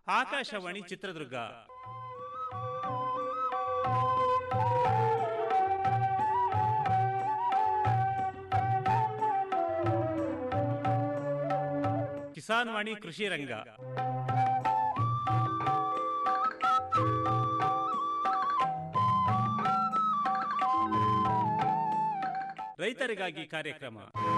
ಆಕಾಶವಾಣಿ ಚಿತ್ರದುರ್ಗ ಕಿಸಾನ್ ವಾಣಿ ಕೃಷಿ ರಂಗ ರೈತರಿಗಾಗಿ ಕಾರ್ಯಕ್ರಮ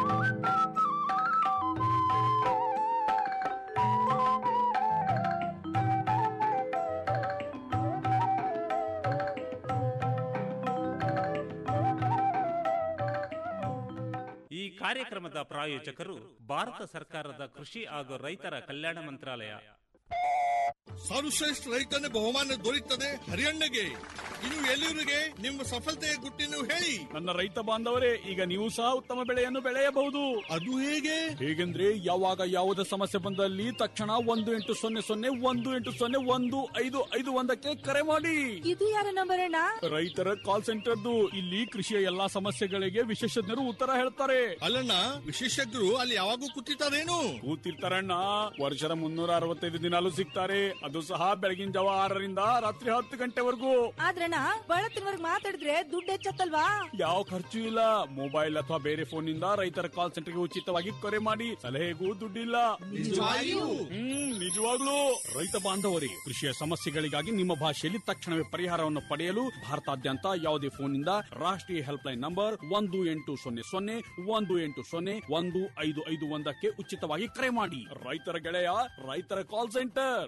ಈ ಕಾರ್ಯಕ್ರಮದ ಪ್ರಾಯೋಜಕರು ಭಾರತ ಸರ್ಕಾರದ ಕೃಷಿ ಹಾಗೂ ರೈತರ ಕಲ್ಯಾಣ ಮಂತ್ರಾಲಯ ಸರ್ವಶ್ರೇಷ್ಠ ರೈತನ ಬಹುಮಾನ ದೊರೆಯುತ್ತದೆ ಹರಿಯಣ್ಣಗೆ ಇನ್ನು ಎಲ್ಲಿವರಿಗೆ ನಿಮ್ಮ ಸಫಲತೆಯ ಗುಟ್ಟಿನ ಹೇಳಿ ನನ್ನ ರೈತ ಬಾಂಧವರೇ ಈಗ ನೀವು ಸಹ ಉತ್ತಮ ಬೆಳೆಯನ್ನು ಬೆಳೆಯಬಹುದು ಅದು ಹೇಗೆ ಹೇಗೆಂದ್ರೆ ಯಾವಾಗ ಯಾವುದೇ ಸಮಸ್ಯೆ ಬಂದಲ್ಲಿ ತಕ್ಷಣ ಒಂದು ಎಂಟು ಸೊನ್ನೆ ಸೊನ್ನೆ ಒಂದು ಎಂಟು ಸೊನ್ನೆ ಒಂದು ಐದು ಐದು ಒಂದಕ್ಕೆ ಕರೆ ಮಾಡಿ ಇದು ಯಾರ ನಂಬರ್ ಅಣ್ಣ ರೈತರ ಕಾಲ್ ಸೆಂಟರ್ದು ಇಲ್ಲಿ ಕೃಷಿಯ ಎಲ್ಲಾ ಸಮಸ್ಯೆಗಳಿಗೆ ವಿಶೇಷಜ್ಞರು ಉತ್ತರ ಹೇಳ್ತಾರೆ ಅಲ್ಲಣ್ಣ ವಿಶೇಷಜ್ಞರು ಅಲ್ಲಿ ಯಾವಾಗೂ ಕೂತಿರ್ತಾರೇನು ಕೂತಿರ್ತಾರಣ್ಣ ವರ್ಷದ ಮುನ್ನೂರ ಅರವತ್ತೈದು ದಿನಾಲು ಸಿಗ್ತಾರೆ ಅದು ಸಹ ಬೆಳಗಿನ ಜಾವ ಆರರಿಂದ ರಾತ್ರಿ ಹತ್ತು ಗಂಟೆವರೆಗೂ ಆದ್ರಣ್ಣ ಬಳತ್ತಿನವರ್ಗ್ ಮಾತಾಡಿದ್ರೆ ದುಡ್ಡು ಹೆಚ್ಚತ್ತಲ್ವಾ ಯಾವ ಖರ್ಚು ಇಲ್ಲ ಮೊಬೈಲ್ ಅಥವಾ ಬೇರೆ ಫೋನ್ ನಿಂದ ರೈತರ ಕಾಲ್ ಸೆಂಟರ್ಗೆ ಉಚಿತವಾಗಿ ಕರೆ ಮಾಡಿ ಸಲಹೆಗೂ ದುಡ್ಡಿಲ್ಲ ನಿಜವಾಗಿಯೂ? ಹ್ಮ್ ನಿಜವಾಗ್ಲೂ ರೈತ ಬಾಂಧವರೇ ಕೃಷಿಯ ಸಮಸ್ಯೆಗಳಿಗಾಗಿ ನಿಮ್ಮ ಭಾಷೆಯಲ್ಲಿ ತಕ್ಷಣವೇ ಪರಿಹಾರವನ್ನು ಪಡೆಯಲು ಭಾರತಾದ್ಯಂತ ಯಾವುದೇ ಫೋನ್ನಿಂದ ರಾಷ್ಟ್ರೀಯ ಹೆಲ್ಪ್ ಲೈನ್ ನಂಬರ್ ಒಂದು ಎಂಟು ಸೊನ್ನೆ ಸೊನ್ನೆ ಒಂದು ಎಂಟು ಸೊನ್ನೆ ಒಂದು ಐದು ಐದು ಒಂದಕ್ಕೆ ಉಚಿತವಾಗಿ ಕರೆ ಮಾಡಿ ರೈತರ ಗೆಳೆಯ ರೈತರ ಕಾಲ್ ಸೆಂಟರ್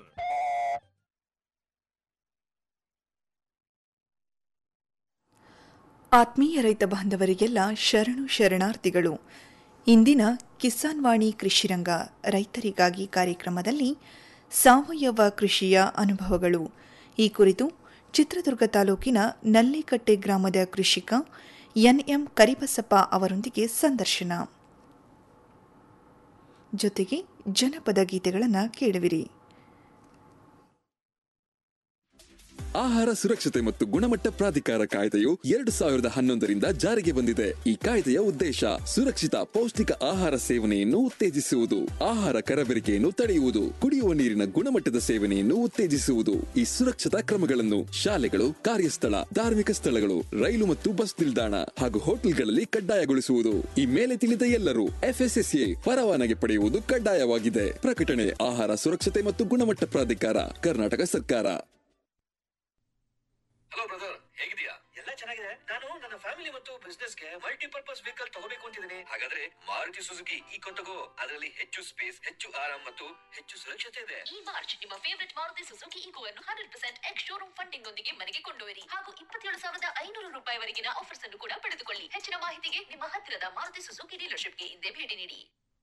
ಆತ್ಮೀಯ ರೈತ ಬಾಂಧವರಿಗೆಲ್ಲ ಶರಣು ಶರಣಾರ್ಥಿಗಳು ಇಂದಿನ ಕಿಸಾನ್ ವಾಣಿ ಕೃಷಿರಂಗ ರೈತರಿಗಾಗಿ ಕಾರ್ಯಕ್ರಮದಲ್ಲಿ ಸಾವಯವ ಕೃಷಿಯ ಅನುಭವಗಳು ಈ ಕುರಿತು ಚಿತ್ರದುರ್ಗ ತಾಲೂಕಿನ ನಲ್ಲಿಕಟ್ಟೆ ಗ್ರಾಮದ ಕೃಷಿಕ ಎನ್ಎಂ ಕರಿಬಸಪ್ಪ ಅವರೊಂದಿಗೆ ಸಂದರ್ಶನ ಜೊತೆಗೆ ಜನಪದ ಗೀತೆಗಳನ್ನು ಕೇಳುವಿರಿ ಆಹಾರ ಸುರಕ್ಷತೆ ಮತ್ತು ಗುಣಮಟ್ಟ ಪ್ರಾಧಿಕಾರ ಕಾಯ್ದೆಯು ಎರಡು ಸಾವಿರದ ಹನ್ನೊಂದರಿಂದ ಜಾರಿಗೆ ಬಂದಿದೆ ಈ ಕಾಯ್ದೆಯ ಉದ್ದೇಶ ಸುರಕ್ಷಿತ ಪೌಷ್ಟಿಕ ಆಹಾರ ಸೇವನೆಯನ್ನು ಉತ್ತೇಜಿಸುವುದು ಆಹಾರ ಕರಬೇರಿಕೆಯನ್ನು ತಡೆಯುವುದು ಕುಡಿಯುವ ನೀರಿನ ಗುಣಮಟ್ಟದ ಸೇವನೆಯನ್ನು ಉತ್ತೇಜಿಸುವುದು ಈ ಸುರಕ್ಷತಾ ಕ್ರಮಗಳನ್ನು ಶಾಲೆಗಳು ಕಾರ್ಯಸ್ಥಳ ಧಾರ್ಮಿಕ ಸ್ಥಳಗಳು ರೈಲು ಮತ್ತು ಬಸ್ ನಿಲ್ದಾಣ ಹಾಗೂ ಹೋಟೆಲ್ಗಳಲ್ಲಿ ಕಡ್ಡಾಯಗೊಳಿಸುವುದು ಈ ಮೇಲೆ ತಿಳಿದ ಎಲ್ಲರೂ ಎಫ್ಎಸ್ಎಸ್ಎ ಪರವಾನಗಿ ಪಡೆಯುವುದು ಕಡ್ಡಾಯವಾಗಿದೆ ಪ್ರಕಟಣೆ ಆಹಾರ ಸುರಕ್ಷತೆ ಮತ್ತು ಗುಣಮಟ್ಟ ಪ್ರಾಧಿಕಾರ ಕರ್ನಾಟಕ ಸರ್ಕಾರ ಹಲೋ ಬ್ರದರ್ ಹೇಗಿದ್ಯಾ ಎಲ್ಲ ಚೆನ್ನಾಗಿದೆ ನಾನು ನನ್ನ ಫ್ಯಾಮಿಲಿ ಮತ್ತು ಬಿಸ್ನೆಸ್ ಗೆ ಮಲ್ಟಿಪರ್ಪಸ್ ವೆಹಿಕಲ್ ತಗೋಬೇಕು ಅಂತಿದ್ದೀನಿ ಹಾಗಾದ್ರೆ ಮಾರುತಿ ಸುಜುಕಿ ಈಕೋ ತಗೋ ಅದರಲ್ಲಿ ಹೆಚ್ಚು ಸ್ಪೇಸ್ ಹೆಚ್ಚು ಆರಾಮ್ ಮತ್ತು ಹೆಚ್ಚು ಸುರಕ್ಷತೆ ಇದೆ ಈ ಮಾರ್ಚ್ ನಿಮ್ಮ ಫೇವರಿಟ್ ಮಾರುತಿ ಸುಜುಕಿ ಈಕೋವನ್ನು hundred percent ex showroom funding ಒಂದಿಗೆ ಮನೆಗೆ ಕೊಂಡೊಯ್ಯಿರಿ ಹಾಗೂ ಇಪ್ಪತ್ತೇಳು ಸಾವಿರದ ಐನೂರು ರೂಪಾಯಿವರೆಗಿನ ಆಫರ್ಸ್ ಅನ್ನು ಕೂಡ ಪಡೆದುಕೊಳ್ಳಿ ಹೆಚ್ಚಿನ ಮಾಹಿತಿಗೆ ನಿಮ್ಮ ಹತ್ತಿರದ ಮಾರುತಿ ಸುಜುಕಿ ಡೀಲರ್ಶಿಪ್ಗೆ ಹಿಂದೆ ಭೇಟಿ ನೀಡಿ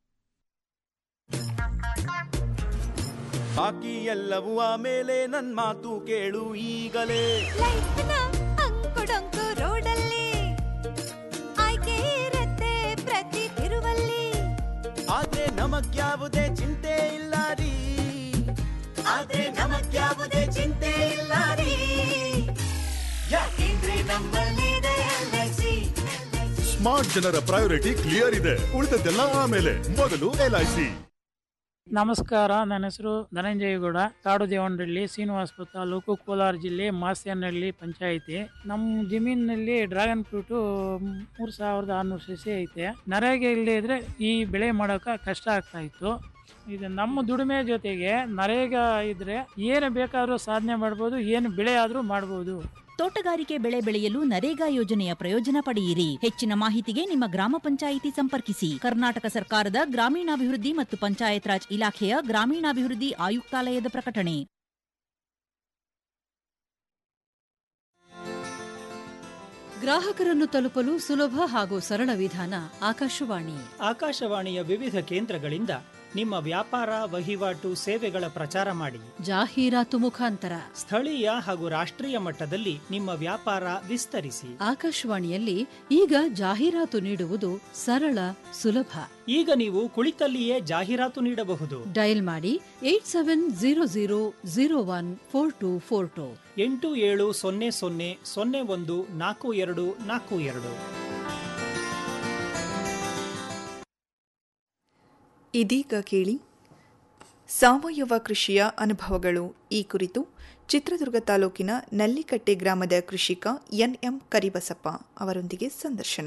ಬಾಕಿ ಎಲ್ಲವೂ ಆಮೇಲೆ ನನ್ ಮಾತು ಕೇಳು ಈಗಲೇ ಅಂಕುಡೊಂಕು ರೋಡಲ್ಲಿ ಆಯ್ಕೆ ಇರತ್ತೆ ಪ್ರತಿ ತಿರುವಲ್ಲಿ ಆದ್ರೆ ನಮಗ್ಯಾವುದೇ ಚಿಂತೆ ಇಲ್ಲ ರೀ ಆದ್ರೆ ನಮಗ್ಯಾವುದೇ ಚಿಂತೆ ಇಲ್ಲ ರೀ ಯಾಕೆಂದ್ರೆ ನಮ್ಮಲ್ಲಿದೆ LIC. ಸ್ಮಾರ್ಟ್ ಜನರ ಪ್ರಯಾರಿಟಿ ಕ್ಲಿಯರ್ ಇದೆ ಉಳಿದದ್ದೆಲ್ಲ ಆಮೇಲೆ ಮೊದಲು ಎಲ್ಐಸಿ ನಮಸ್ಕಾರ ನನ್ನ ಹೆಸರು ಧನಂಜಯಗೌಡ ಕಾಡು ದೇವನಹಳ್ಳಿ ಶ್ರೀನಿವಾಸಪುರ ತಾಲೂಕು ಕೋಲಾರ ಜಿಲ್ಲೆ ಮಾಸ್ಯನಹಳ್ಳಿ ಪಂಚಾಯಿತಿ ನಮ್ಮ ಜಮೀನಿನಲ್ಲಿ ಡ್ರ್ಯಾಗನ್ ಫ್ರೂಟು ಮೂರು ಸಾವಿರದ ಆರುನೂರು ಸಸಿ ಐತೆ ನರೇಗೆ ಇಲ್ಲದೆ ಇದ್ರೆ ಈ ಬೆಳೆ ಮಾಡೋಕೆ ಕಷ್ಟ ಆಗ್ತಾ ಇತ್ತು ಇದು ನಮ್ಮ ದುಡಿಮೆ ಜೊತೆಗೆ ನರೇಗ ಇದ್ರೆ ಏನು ಬೇಕಾದರೂ ಸಾಧನೆ ಮಾಡ್ಬೋದು ಏನು ಬೆಳೆ ಆದರೂ ಮಾಡ್ಬೋದು ತೋಟಗಾರಿಕೆ ಬೆಳೆ ಬೆಳೆಯಲು ನರೇಗಾ ಯೋಜನೆಯ ಪ್ರಯೋಜನ ಪಡೆಯಿರಿ ಹೆಚ್ಚಿನ ಮಾಹಿತಿಗೆ ನಿಮ್ಮ ಗ್ರಾಮ ಪಂಚಾಯಿತಿ ಸಂಪರ್ಕಿಸಿ ಕರ್ನಾಟಕ ಸರ್ಕಾರದ ಗ್ರಾಮೀಣಾಭಿವೃದ್ಧಿ ಮತ್ತು ಪಂಚಾಯತ್ ರಾಜ್ ಇಲಾಖೆಯ ಗ್ರಾಮೀಣಾಭಿವೃದ್ಧಿ ಆಯುಕ್ತಾಲಯದ ಪ್ರಕಟಣೆ ಗ್ರಾಹಕರನ್ನು ತಲುಪಲು ಸುಲಭ ಹಾಗೂ ಸರಳ ವಿಧಾನ ಆಕಾಶವಾಣಿ ಆಕಾಶವಾಣಿಯ ವಿವಿಧ ಕೇಂದ್ರಗಳಿಂದ ನಿಮ್ಮ ವ್ಯಾಪಾರ ವಹಿವಾಟು ಸೇವೆಗಳ ಪ್ರಚಾರ ಮಾಡಿ ಜಾಹೀರಾತು ಮುಖಾಂತರ ಸ್ಥಳೀಯ ಹಾಗೂ ರಾಷ್ಟ್ರೀಯ ಮಟ್ಟದಲ್ಲಿ ನಿಮ್ಮ ವ್ಯಾಪಾರ ವಿಸ್ತರಿಸಿ ಆಕಾಶವಾಣಿಯಲ್ಲಿ ಈಗ ಜಾಹೀರಾತು ನೀಡುವುದು ಸರಳ ಸುಲಭ ಈಗ ನೀವು ಕುಳಿತಲ್ಲಿಯೇ ಜಾಹೀರಾತು ನೀಡಬಹುದು ಡಯಲ್ ಮಾಡಿ eight seven zero zero zero one four two four two ಎಂಟು ಏಳು ಸೊನ್ನೆ ಸೊನ್ನೆ ಸೊನ್ನೆ ಒಂದು ನಾಲ್ಕು ಎರಡು ನಾಲ್ಕು ಎರಡು ಇದೀಗ ಕೇಳಿ ಸಾವಯವ ಕೃಷಿಯ ಅನುಭವಗಳು ಈ ಕುರಿತು ಚಿತ್ರದುರ್ಗ ತಾಲೂಕಿನ ನಲ್ಲಿಕಟ್ಟೆ ಗ್ರಾಮದ ಕೃಷಿಕ ಎನ್ಎಂ ಕರಿಬಸಪ್ಪ ಅವರೊಂದಿಗೆ ಸಂದರ್ಶನ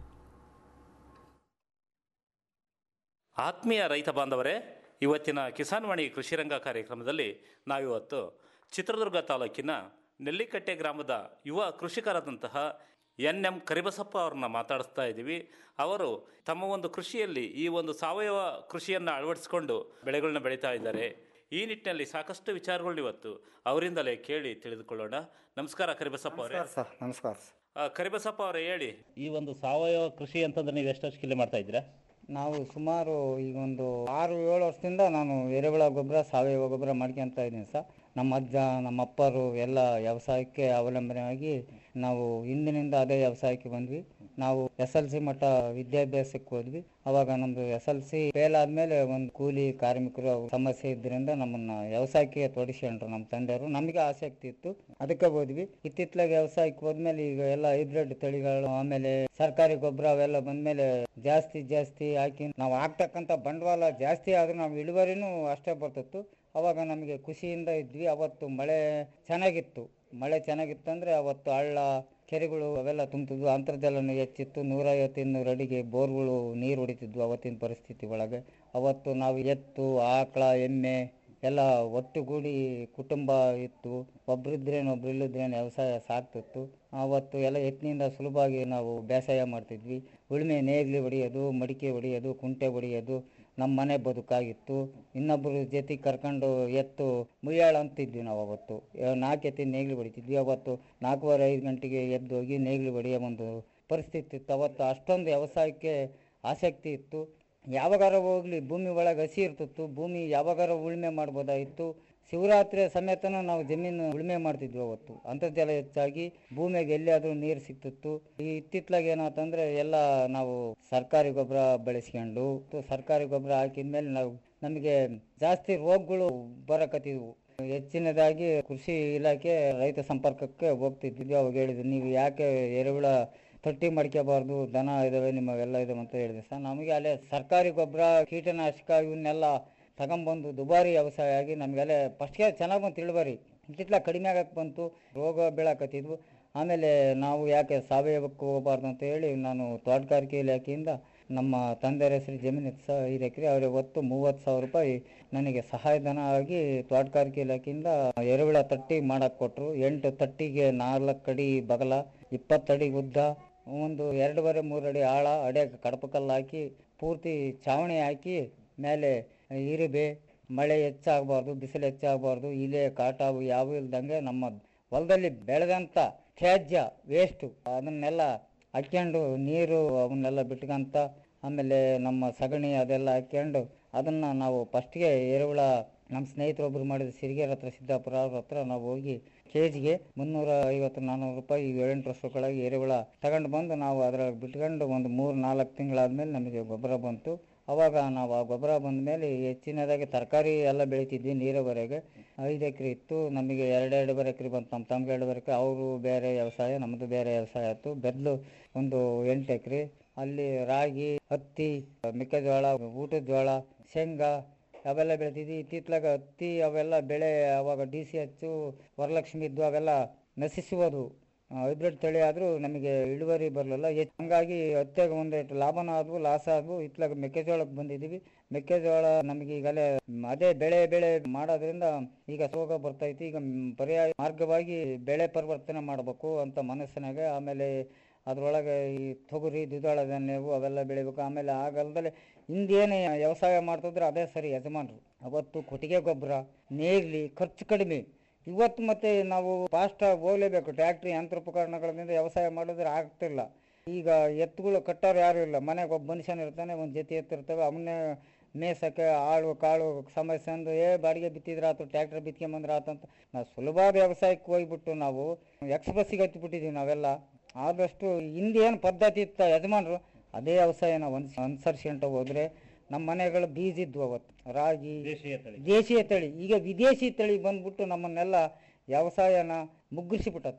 ಆತ್ಮೀಯ ರೈತ ಬಾಂಧವರೇ ಇವತ್ತಿನ ಕಿಸಾನ್ವಾಣಿ ಕೃಷಿರಂಗ ಕಾರ್ಯಕ್ರಮದಲ್ಲಿ ನಾವಿವತ್ತು ಚಿತ್ರದುರ್ಗ ತಾಲೂಕಿನ ನೆಲ್ಲಿಕಟ್ಟೆ ಗ್ರಾಮದ ಯುವ ಕೃಷಿಕರಾದಂತಹ ಎನ್ ಎಂ ಕರಿಬಸಪ್ಪ ಅವ್ರನ್ನ ಮಾತಾಡಿಸ್ತಾ ಇದ್ದೀವಿ ಅವರು ತಮ್ಮ ಒಂದು ಕೃಷಿಯಲ್ಲಿ ಈ ಒಂದು ಸಾವಯವ ಕೃಷಿಯನ್ನು ಅಳವಡಿಸಿಕೊಂಡು ಬೆಳೆಗಳನ್ನ ಬೆಳೀತಾ ಇದ್ದಾರೆ ಈ ನಿಟ್ಟಿನಲ್ಲಿ ಸಾಕಷ್ಟು ವಿಚಾರಗಳನ್ನ ಇವತ್ತು ಅವರಿಂದಲೇ ಕೇಳಿ ತಿಳಿದುಕೊಳ್ಳೋಣ ನಮಸ್ಕಾರ ಕರಿಬಸಪ್ಪ ಅವರೇ ಸರ್ ನಮಸ್ಕಾರ ಆ, ಕರಿಬಸಪ್ಪ ಅವರೇ ಹೇಳಿ ಈ ಒಂದು ಸಾವಯವ ಕೃಷಿ ಅಂತಂದ್ರೆ ನೀವು ಎಷ್ಟು ವರ್ಷಕ್ಕಿಲ್ಲಿ ಮಾಡ್ತಾ ಇದ್ದೀರಾ ನಾವು ಸುಮಾರು ಈಗ ಒಂದು ಆರು ಏಳು ವರ್ಷದಿಂದ ನಾನು ಎರೆಹುಳ ಗೊಬ್ಬರ ಸಾವಯವ ಗೊಬ್ಬರ ಮಾಡ್ಕೊಂತ ಇದ್ದೀನಿ ಸರ್ ನಮ್ಮ ಅಜ್ಜ ನಮ್ಮ ಅಪ್ಪರು ಎಲ್ಲ ವ್ಯವಸಾಯಕ್ಕೆ ಅವಲಂಬನೆಯಾಗಿ ನಾವು ಹಿಂದಿನಿಂದ ಅದೇ ವ್ಯವಸಾಯಕ್ಕೆ ಬಂದ್ವಿ ನಾವು ಎಸ್ ಎಲ್ ಸಿ ಮಟ್ಟ ವಿದ್ಯಾಭ್ಯಾಸಕ್ಕೆ ಹೋದ್ವಿ ಅವಾಗ ನಮ್ದು ಎಸ್ ಎಲ್ ಸಿ ಫೇಲ್ ಆದ್ಮೇಲೆ ಒಂದು ಕೂಲಿ ಕಾರ್ಮಿಕರು ಅವ್ರ ಸಮಸ್ಯೆ ಇದ್ರಿಂದ ನಮ್ಮನ್ನ ವ್ಯವಸಾಯಕ್ಕೆ ತೊಡಗಿಸ್ಕೊಂಡ್ರು ನಮ್ಮ ತಂದೆಯವರು ನಮಗೆ ಆಸಕ್ತಿ ಇತ್ತು ಅದಕ್ಕೆ ಹೋದ್ವಿ ಇತ್ತಿತ್ತಲಾಗಿ ವ್ಯವಸಾಯಕ್ಕೆ ಹೋದ್ಮೇಲೆ ಈಗ ಎಲ್ಲ ಹೈಬ್ರಿಡ್ ತಳಿಗಳು ಆಮೇಲೆ ಸರ್ಕಾರಿ ಗೊಬ್ಬರ ಅವೆಲ್ಲ ಬಂದ್ಮೇಲೆ ಜಾಸ್ತಿ ಜಾಸ್ತಿ ಹಾಕಿ ನಾವು ಹಾಕ್ತಕ್ಕಂಥ ಬಂಡವಾಳ ಜಾಸ್ತಿ ಆದ್ರೂ ನಾವು ಇಳುವರಿನೂ ಅಷ್ಟೇ ಬರ್ತಿತ್ತು ಅವಾಗ ನಮಗೆ ಖುಷಿಯಿಂದ ಇದ್ವಿ ಅವತ್ತು ಮಳೆ ಚೆನ್ನಾಗಿತ್ತು ಮಳೆ ಚೆನ್ನಾಗಿತ್ತು ಅಂದರೆ ಅವತ್ತು ಹಳ್ಳ ಕೆರೆಗಳು ಅವೆಲ್ಲ ತುಂಬ್ತಿದ್ವು ಅಂತರ್ಜಲನೂ ಹೆಚ್ಚಿತ್ತು ನೂರೈವತ್ತು ಇನ್ನೂರು ಅಡಿಗೆ ಬೋರ್ಗಳು ನೀರು ಹೊಡಿತಿದ್ವು ಅವತ್ತಿನ ಪರಿಸ್ಥಿತಿ ಒಳಗೆ ಅವತ್ತು ನಾವು ಎತ್ತು ಆಕಳ ಎಮ್ಮೆ ಎಲ್ಲ ಒಟ್ಟುಗೂಡಿ ಕುಟುಂಬ ಇತ್ತು ಒಬ್ರಿದ್ರೇನು ಒಬ್ರು ಇಲ್ಲದ್ರೇನು ವ್ಯವಸಾಯ ಸಾಕ್ತಿತ್ತು ಅವತ್ತು ಎಲ್ಲ ಎತ್ತಿನಿಂದ ಸುಲಭವಾಗಿ ನಾವು ಬೇಸಾಯ ಮಾಡ್ತಿದ್ವಿ ಉಳುಮೆ ನೇಗ್ಲಿ ಹೊಡೆಯೋದು ಮಡಿಕೆ ಹೊಡೆಯೋದು ಕುಂಟೆ ಹೊಡೆಯೋದು ನಮ್ಮ ಮನೆ ಬದುಕಾಗಿತ್ತು ಇನ್ನೊಬ್ಬರು ಜೊತೆ ಕರ್ಕೊಂಡು ಎತ್ತು ಮುಯ್ಯಾಳ ಅಂತಿದ್ವಿ ನಾವು ಅವತ್ತು ಯಾ- ನಾಲ್ಕು ಎತ್ತಿ ನೇಗ್ಲಿ ಹೊಡಿತಿದ್ವಿ ಅವತ್ತು ನಾಲ್ಕೂವರೆ ಐದು ಗಂಟೆಗೆ ಎದ್ದು ಹೋಗಿ ನೇಗ್ಲಿ ಹೊಡೆಯೋ ಒಂದು ಪರಿಸ್ಥಿತಿ ಇತ್ತು ಅವತ್ತು ಅಷ್ಟೊಂದು ವ್ಯವಸಾಯಕ್ಕೆ ಆಸಕ್ತಿ ಇತ್ತು ಯಾವಾಗಾರ ಹೋಗ್ಲಿ ಭೂಮಿ ಒಳಗೆ ಹಸಿ ಇರ್ತಿತ್ತು ಭೂಮಿ ಯಾವಾಗಾರ ಉಳುಮೆ ಮಾಡ್ಬೋದಾಗಿತ್ತು ಶಿವರಾತ್ರಿ ಸಮೇತನೂ ನಾವು ಜಮೀನು ಉಳುಮೆ ಮಾಡ್ತಿದ್ವಿ ಅವತ್ತು ಅಂತರ್ಜಲ ಹೆಚ್ಚಾಗಿ ಭೂಮಿಗೆ ಎಲ್ಲಿಯಾದ್ರೂ ನೀರು ಸಿಕ್ತಿತ್ತು ಈ ಇತ್ತಿತ್ಲಾಗ ಏನಾತಂದ್ರೆ ಎಲ್ಲ ನಾವು ಸರ್ಕಾರಿ ಗೊಬ್ಬರ ಬೆಳೆಸ್ಕೊಂಡು ತು- ಸರ್ಕಾರಿ ಗೊಬ್ಬರ ಹಾಕಿದ್ಮೇಲೆ ನಾವು ನಮಗೆ ಜಾಸ್ತಿ ರೋಗಗಳು ಬರಕತ್ತಿದ್ವು ಹೆಚ್ಚಿನದಾಗಿ ಕೃಷಿ ಇಲಾಖೆ ರೈತ ಸಂಪರ್ಕಕ್ಕೆ ಹೋಗ್ತಿದ್ವಿ ಅವಾಗ ಹೇಳಿದ್ರು ನೀವು ಯಾಕೆ ಎರೆಹುಳ ತೊಟ್ಟಿ ಮಾಡ್ಕೋಬಾರ್ದು ದನ ಇದಾವೆ ನಿಮ್ಮವೆಲ್ಲ ಇದಾವೆ ಅಂತ ಹೇಳಿದೆ ಸರ್ ನಮಗೆ ಅಲ್ಲೇ ಸರ್ಕಾರಿ ಗೊಬ್ಬರ ಕೀಟನಾಶಕ ಇವನ್ನೆಲ್ಲ ತಗೊಂಬಂದು ದುಬಾರಿ ವ್ಯವಸಾಯ ಆಗಿ ನಮಗೆಲ್ಲ ಫಸ್ಟ್ಗೆ ಚೆನ್ನಾಗಿ ಬಂತು ಇಳುವರಿ ಇತ್ತಿತ್ಲ ಕಡಿಮೆ ಆಗಕ್ಕೆ ಬಂತು ರೋಗ ಬೀಳಕತ್ತಿದ್ವು ಆಮೇಲೆ ನಾವು ಯಾಕೆ ಸಾವಯವಕ್ಕೆ ಹೋಗಬಾರ್ದು ಅಂತ ಹೇಳಿ ನಾನು ತೋಟಗಾರಿಕೆ ಇಲಾಖೆಯಿಂದ ನಮ್ಮ ತಂದೆಯ ಹೆಸರು ಜಮೀನು ಇತ್ತು ಸಹ ಐದು ಎಕರೆ ಅವ್ರಿಗೆ ಒತ್ತು ಮೂವತ್ತು ಸಾವಿರ ರೂಪಾಯಿ ನನಗೆ ಸಹಾಯಧನ ಆಗಿ ತೋಟಗಾರಿಕೆ ಇಲಾಖೆಯಿಂದ ಎರೆಹುಳ ತಟ್ಟಿ ಮಾಡಕ್ಕೆ ಕೊಟ್ಟರು ಎಂಟು ತಟ್ಟಿಗೆ ನಾಲ್ಕು ಅಡಿ ಬಗಲ ಇಪ್ಪತ್ತು ಅಡಿ ಉದ್ದ ಒಂದು ಎರಡೂವರೆ ಮೂರು ಅಡಿ ಆಳ ಅಡಿಯಾಗ ಕಡಪ ಕಲ್ಲು ಹಾಕಿ ಪೂರ್ತಿ ಛಾವಣಿ ಹಾಕಿ ಮೇಲೆ ಇರಿಬೆ ಮಳೆ ಹೆಚ್ಚಾಗಬಾರ್ದು ಬಿಸಿಲು ಹೆಚ್ಚಾಗಬಾರ್ದು ಇಲೆ ಕಾಟಾವು ಯಾವು ಇಲ್ದಂಗೆ ನಮ್ಮ ಹೊಲದಲ್ಲಿ ಬೆಳೆದಂಥ ತ್ಯಾಜ್ಯ ವೇಸ್ಟು ಅದನ್ನೆಲ್ಲ ಹಾಕ್ಕೊಂಡು ನೀರು ಅವನ್ನೆಲ್ಲ ಬಿಟ್ಕೊಂತ ಆಮೇಲೆ ನಮ್ಮ ಸಗಣಿ ಅದೆಲ್ಲ ಹಾಕ್ಕೊಂಡು ಅದನ್ನು ನಾವು ಫಸ್ಟ್ಗೆ ಎರೆಹುಳ ನಮ್ಮ ಸ್ನೇಹಿತರೊಬ್ಬರು ಮಾಡಿದ ಸಿರಿಗೆರ ಹತ್ರ ಸಿದ್ದಾಪುರ ಅವ್ರ ಹತ್ರ ನಾವು ಹೋಗಿ ಕೆ ಜಿಗೆ ಮುನ್ನೂರ ಐವತ್ತು ನಾನ್ನೂರು ರೂಪಾಯಿ ಏಳೆಂಟು ವರ್ಷಗಳಾಗಿ ಎರೆಹುಳ ತಗೊಂಡು ಬಂದು ನಾವು ಅದ್ರಾಗ ಬಿಟ್ಕೊಂಡು ಒಂದು ಮೂರು ನಾಲ್ಕು ತಿಂಗಳಾದ್ಮೇಲೆ ನಮಗೆ ಗೊಬ್ಬರ ಬಂತು ಅವಾಗ ನಾವು ಆ ಗೊಬ್ಬರ ಬಂದ ಮೇಲೆ ಹೆಚ್ಚಿನದಾಗಿ ತರಕಾರಿ ಎಲ್ಲ ಬೆಳಿತಿದ್ವಿ ನೀರಾವರಿಗೆ ಐದು ಎಕರೆ ಇತ್ತು ನಮಗೆ ಎರಡೆರಡುವರೆ ಎಕರೆ ಬಂತು ನಮ್ಮ ತಮ್ಗೆ ಎರಡುವರೆ ಎಕರೆ ಅವರು ಬೇರೆ ವ್ಯವಸಾಯ ನಮ್ಮದು ಬೇರೆ ವ್ಯವಸಾಯ ಆಯಿತು ಬೆದ್ಲು ಒಂದು ಎಂಟು ಎಕರೆ ಅಲ್ಲಿ ರಾಗಿ ಹತ್ತಿ ಮೆಕ್ಕೆಜೋಳ ಊಟದ ಜೋಳ ಶೇಂಗಾ ಅವೆಲ್ಲ ಬೆಳಿತಿದ್ವಿ ಇತ್ತಿತ್ಲಾಗ ಹತ್ತಿ ಅವೆಲ್ಲ ಬೆಳೆ ಅವಾಗ ಡಿ ಸಿ ಹೆಚ್ಚು ವರಲಕ್ಷ್ಮಿ ಇದ್ದು ಅವೆಲ್ಲ ನಶಿಸಿ ಹೋದ್ವು ಹೈಬ್ರಿಡ್ ತಳಿ ಆದರೂ ನಮಗೆ ಇಳುವರಿ ಬರಲಿಲ್ಲ ಹೆಚ್ಚು ಹಂಗಾಗಿ ಹತ್ತಿಯಾಗ ಒಂದೆಷ್ಟು ಲಾಭನೂ ಆದವು ಲಾಸ್ ಆದವು ಇತ್ಲಾಗ ಮೆಕ್ಕೆಜೋಳಕ್ಕೆ ಬಂದಿದ್ದೀವಿ ಮೆಕ್ಕೆಜೋಳ ನಮಗೆ ಈಗಲೇ ಮ್, ಅದೇ ಬೆಳೆ ಬೆಳೆ ಮಾಡೋದ್ರಿಂದ ಈಗ ರೋಗ ಬರ್ತೈತಿ ಈಗ ಮ್, ಪರ್ಯಾಯ ಮಾರ್ಗವಾಗಿ ಬೆಳೆ ಪರಿವರ್ತನೆ ಮಾಡಬೇಕು ಅಂತ ಮನಸ್ಸಿನಾಗ ಆಮೇಲೆ ಅದರೊಳಗೆ ಈ ತೊಗರಿ ದ್ವಿದಳ ಧಾನ್ಯವು ಅವೆಲ್ಲ ಬೆಳಿಬೇಕು ಆಮೇಲೆ ಆ ಕಾಲದಲ್ಲಿ ಹಿಂದೇನು ವ್ಯವಸಾಯ ಮಾಡ್ತಿದ್ರೆ ಅದೇ ಸರಿ ಯಜಮಾನ್ರು ಅವತ್ತು ಕೊಟ್ಟಿಗೆ ಗೊಬ್ಬರ ನೇಗ್ಲಿ ಖರ್ಚು ಕಡಿಮೆ ಇವತ್ತು ಮತ್ತೆ ನಾವು ಫಾಸ್ಟಾಗಿ ಹೋಗ್ಲೇಬೇಕು ಟ್ಯಾಕ್ಟ್ರಿ ಯಂತ್ರೋಪಕರಣಗಳಿಂದ ವ್ಯವಸಾಯ ಮಾಡಿದ್ರೆ ಆಗ್ತಿಲ್ಲ ಈಗ ಎತ್ತುಗಳು ಕಟ್ಟೋರು ಯಾರು ಇಲ್ಲ ಮನೆಗೆ ಒಬ್ಬ ಮನುಷ್ಯನ ಇರ್ತಾನೆ ಒಂದು ಜೊತೆ ಎತ್ತಿರ್ತವೆ ಅವನ್ನೇ ಮೇಸಕ್ಕೆ ಆಳು ಕಾಳು ಸಮಸ್ಯೆ ಅಂದು ಏ ಬಾಡಿಗೆ ಬಿತ್ತಿದ್ರೆ ಆತು ಟ್ಯಾಕ್ಟರ್ ಬಿತ್ಕೊಂಬಂದ್ರೆ ಆತು ಅಂತ ನಾವು ಸುಲಭವಾದ ವ್ಯವಸಾಯಕ್ಕೆ ಹೋಗ್ಬಿಟ್ಟು ನಾವು ಎಕ್ಸ್ ಬಸ್ಸಿಗೆ ಹತ್ತಿಬಿಟ್ಟಿದ್ದೀವಿ ನಾವೆಲ್ಲ ಆದಷ್ಟು ಹಿಂದೇನು ಪದ್ಧತಿ ಇತ್ತು ಯಜಮಾನರು ಅದೇ ವ್ಯವಸಾಯ ನಾವು ಅನ್ಸ್ ಅನುಸರಿಸ್ಕೊಂತ ಹೋದ್ರೆ ನಮ್ಮ ಮನೆಗಳು ಬೀಜ ಇದ್ವು ಅವತ್ತು ರಾಗಿ ದೇಶೀಯ ತಳಿ ಈಗ ವಿದೇಶಿ ತಳಿ ಬಂದ್ಬಿಟ್ಟು ನಮ್ಮನ್ನೆಲ್ಲ ವ್ಯವಸಾಯನ ಮುಗ್ಗಿಸಿಬಿಟ್ಟತೆ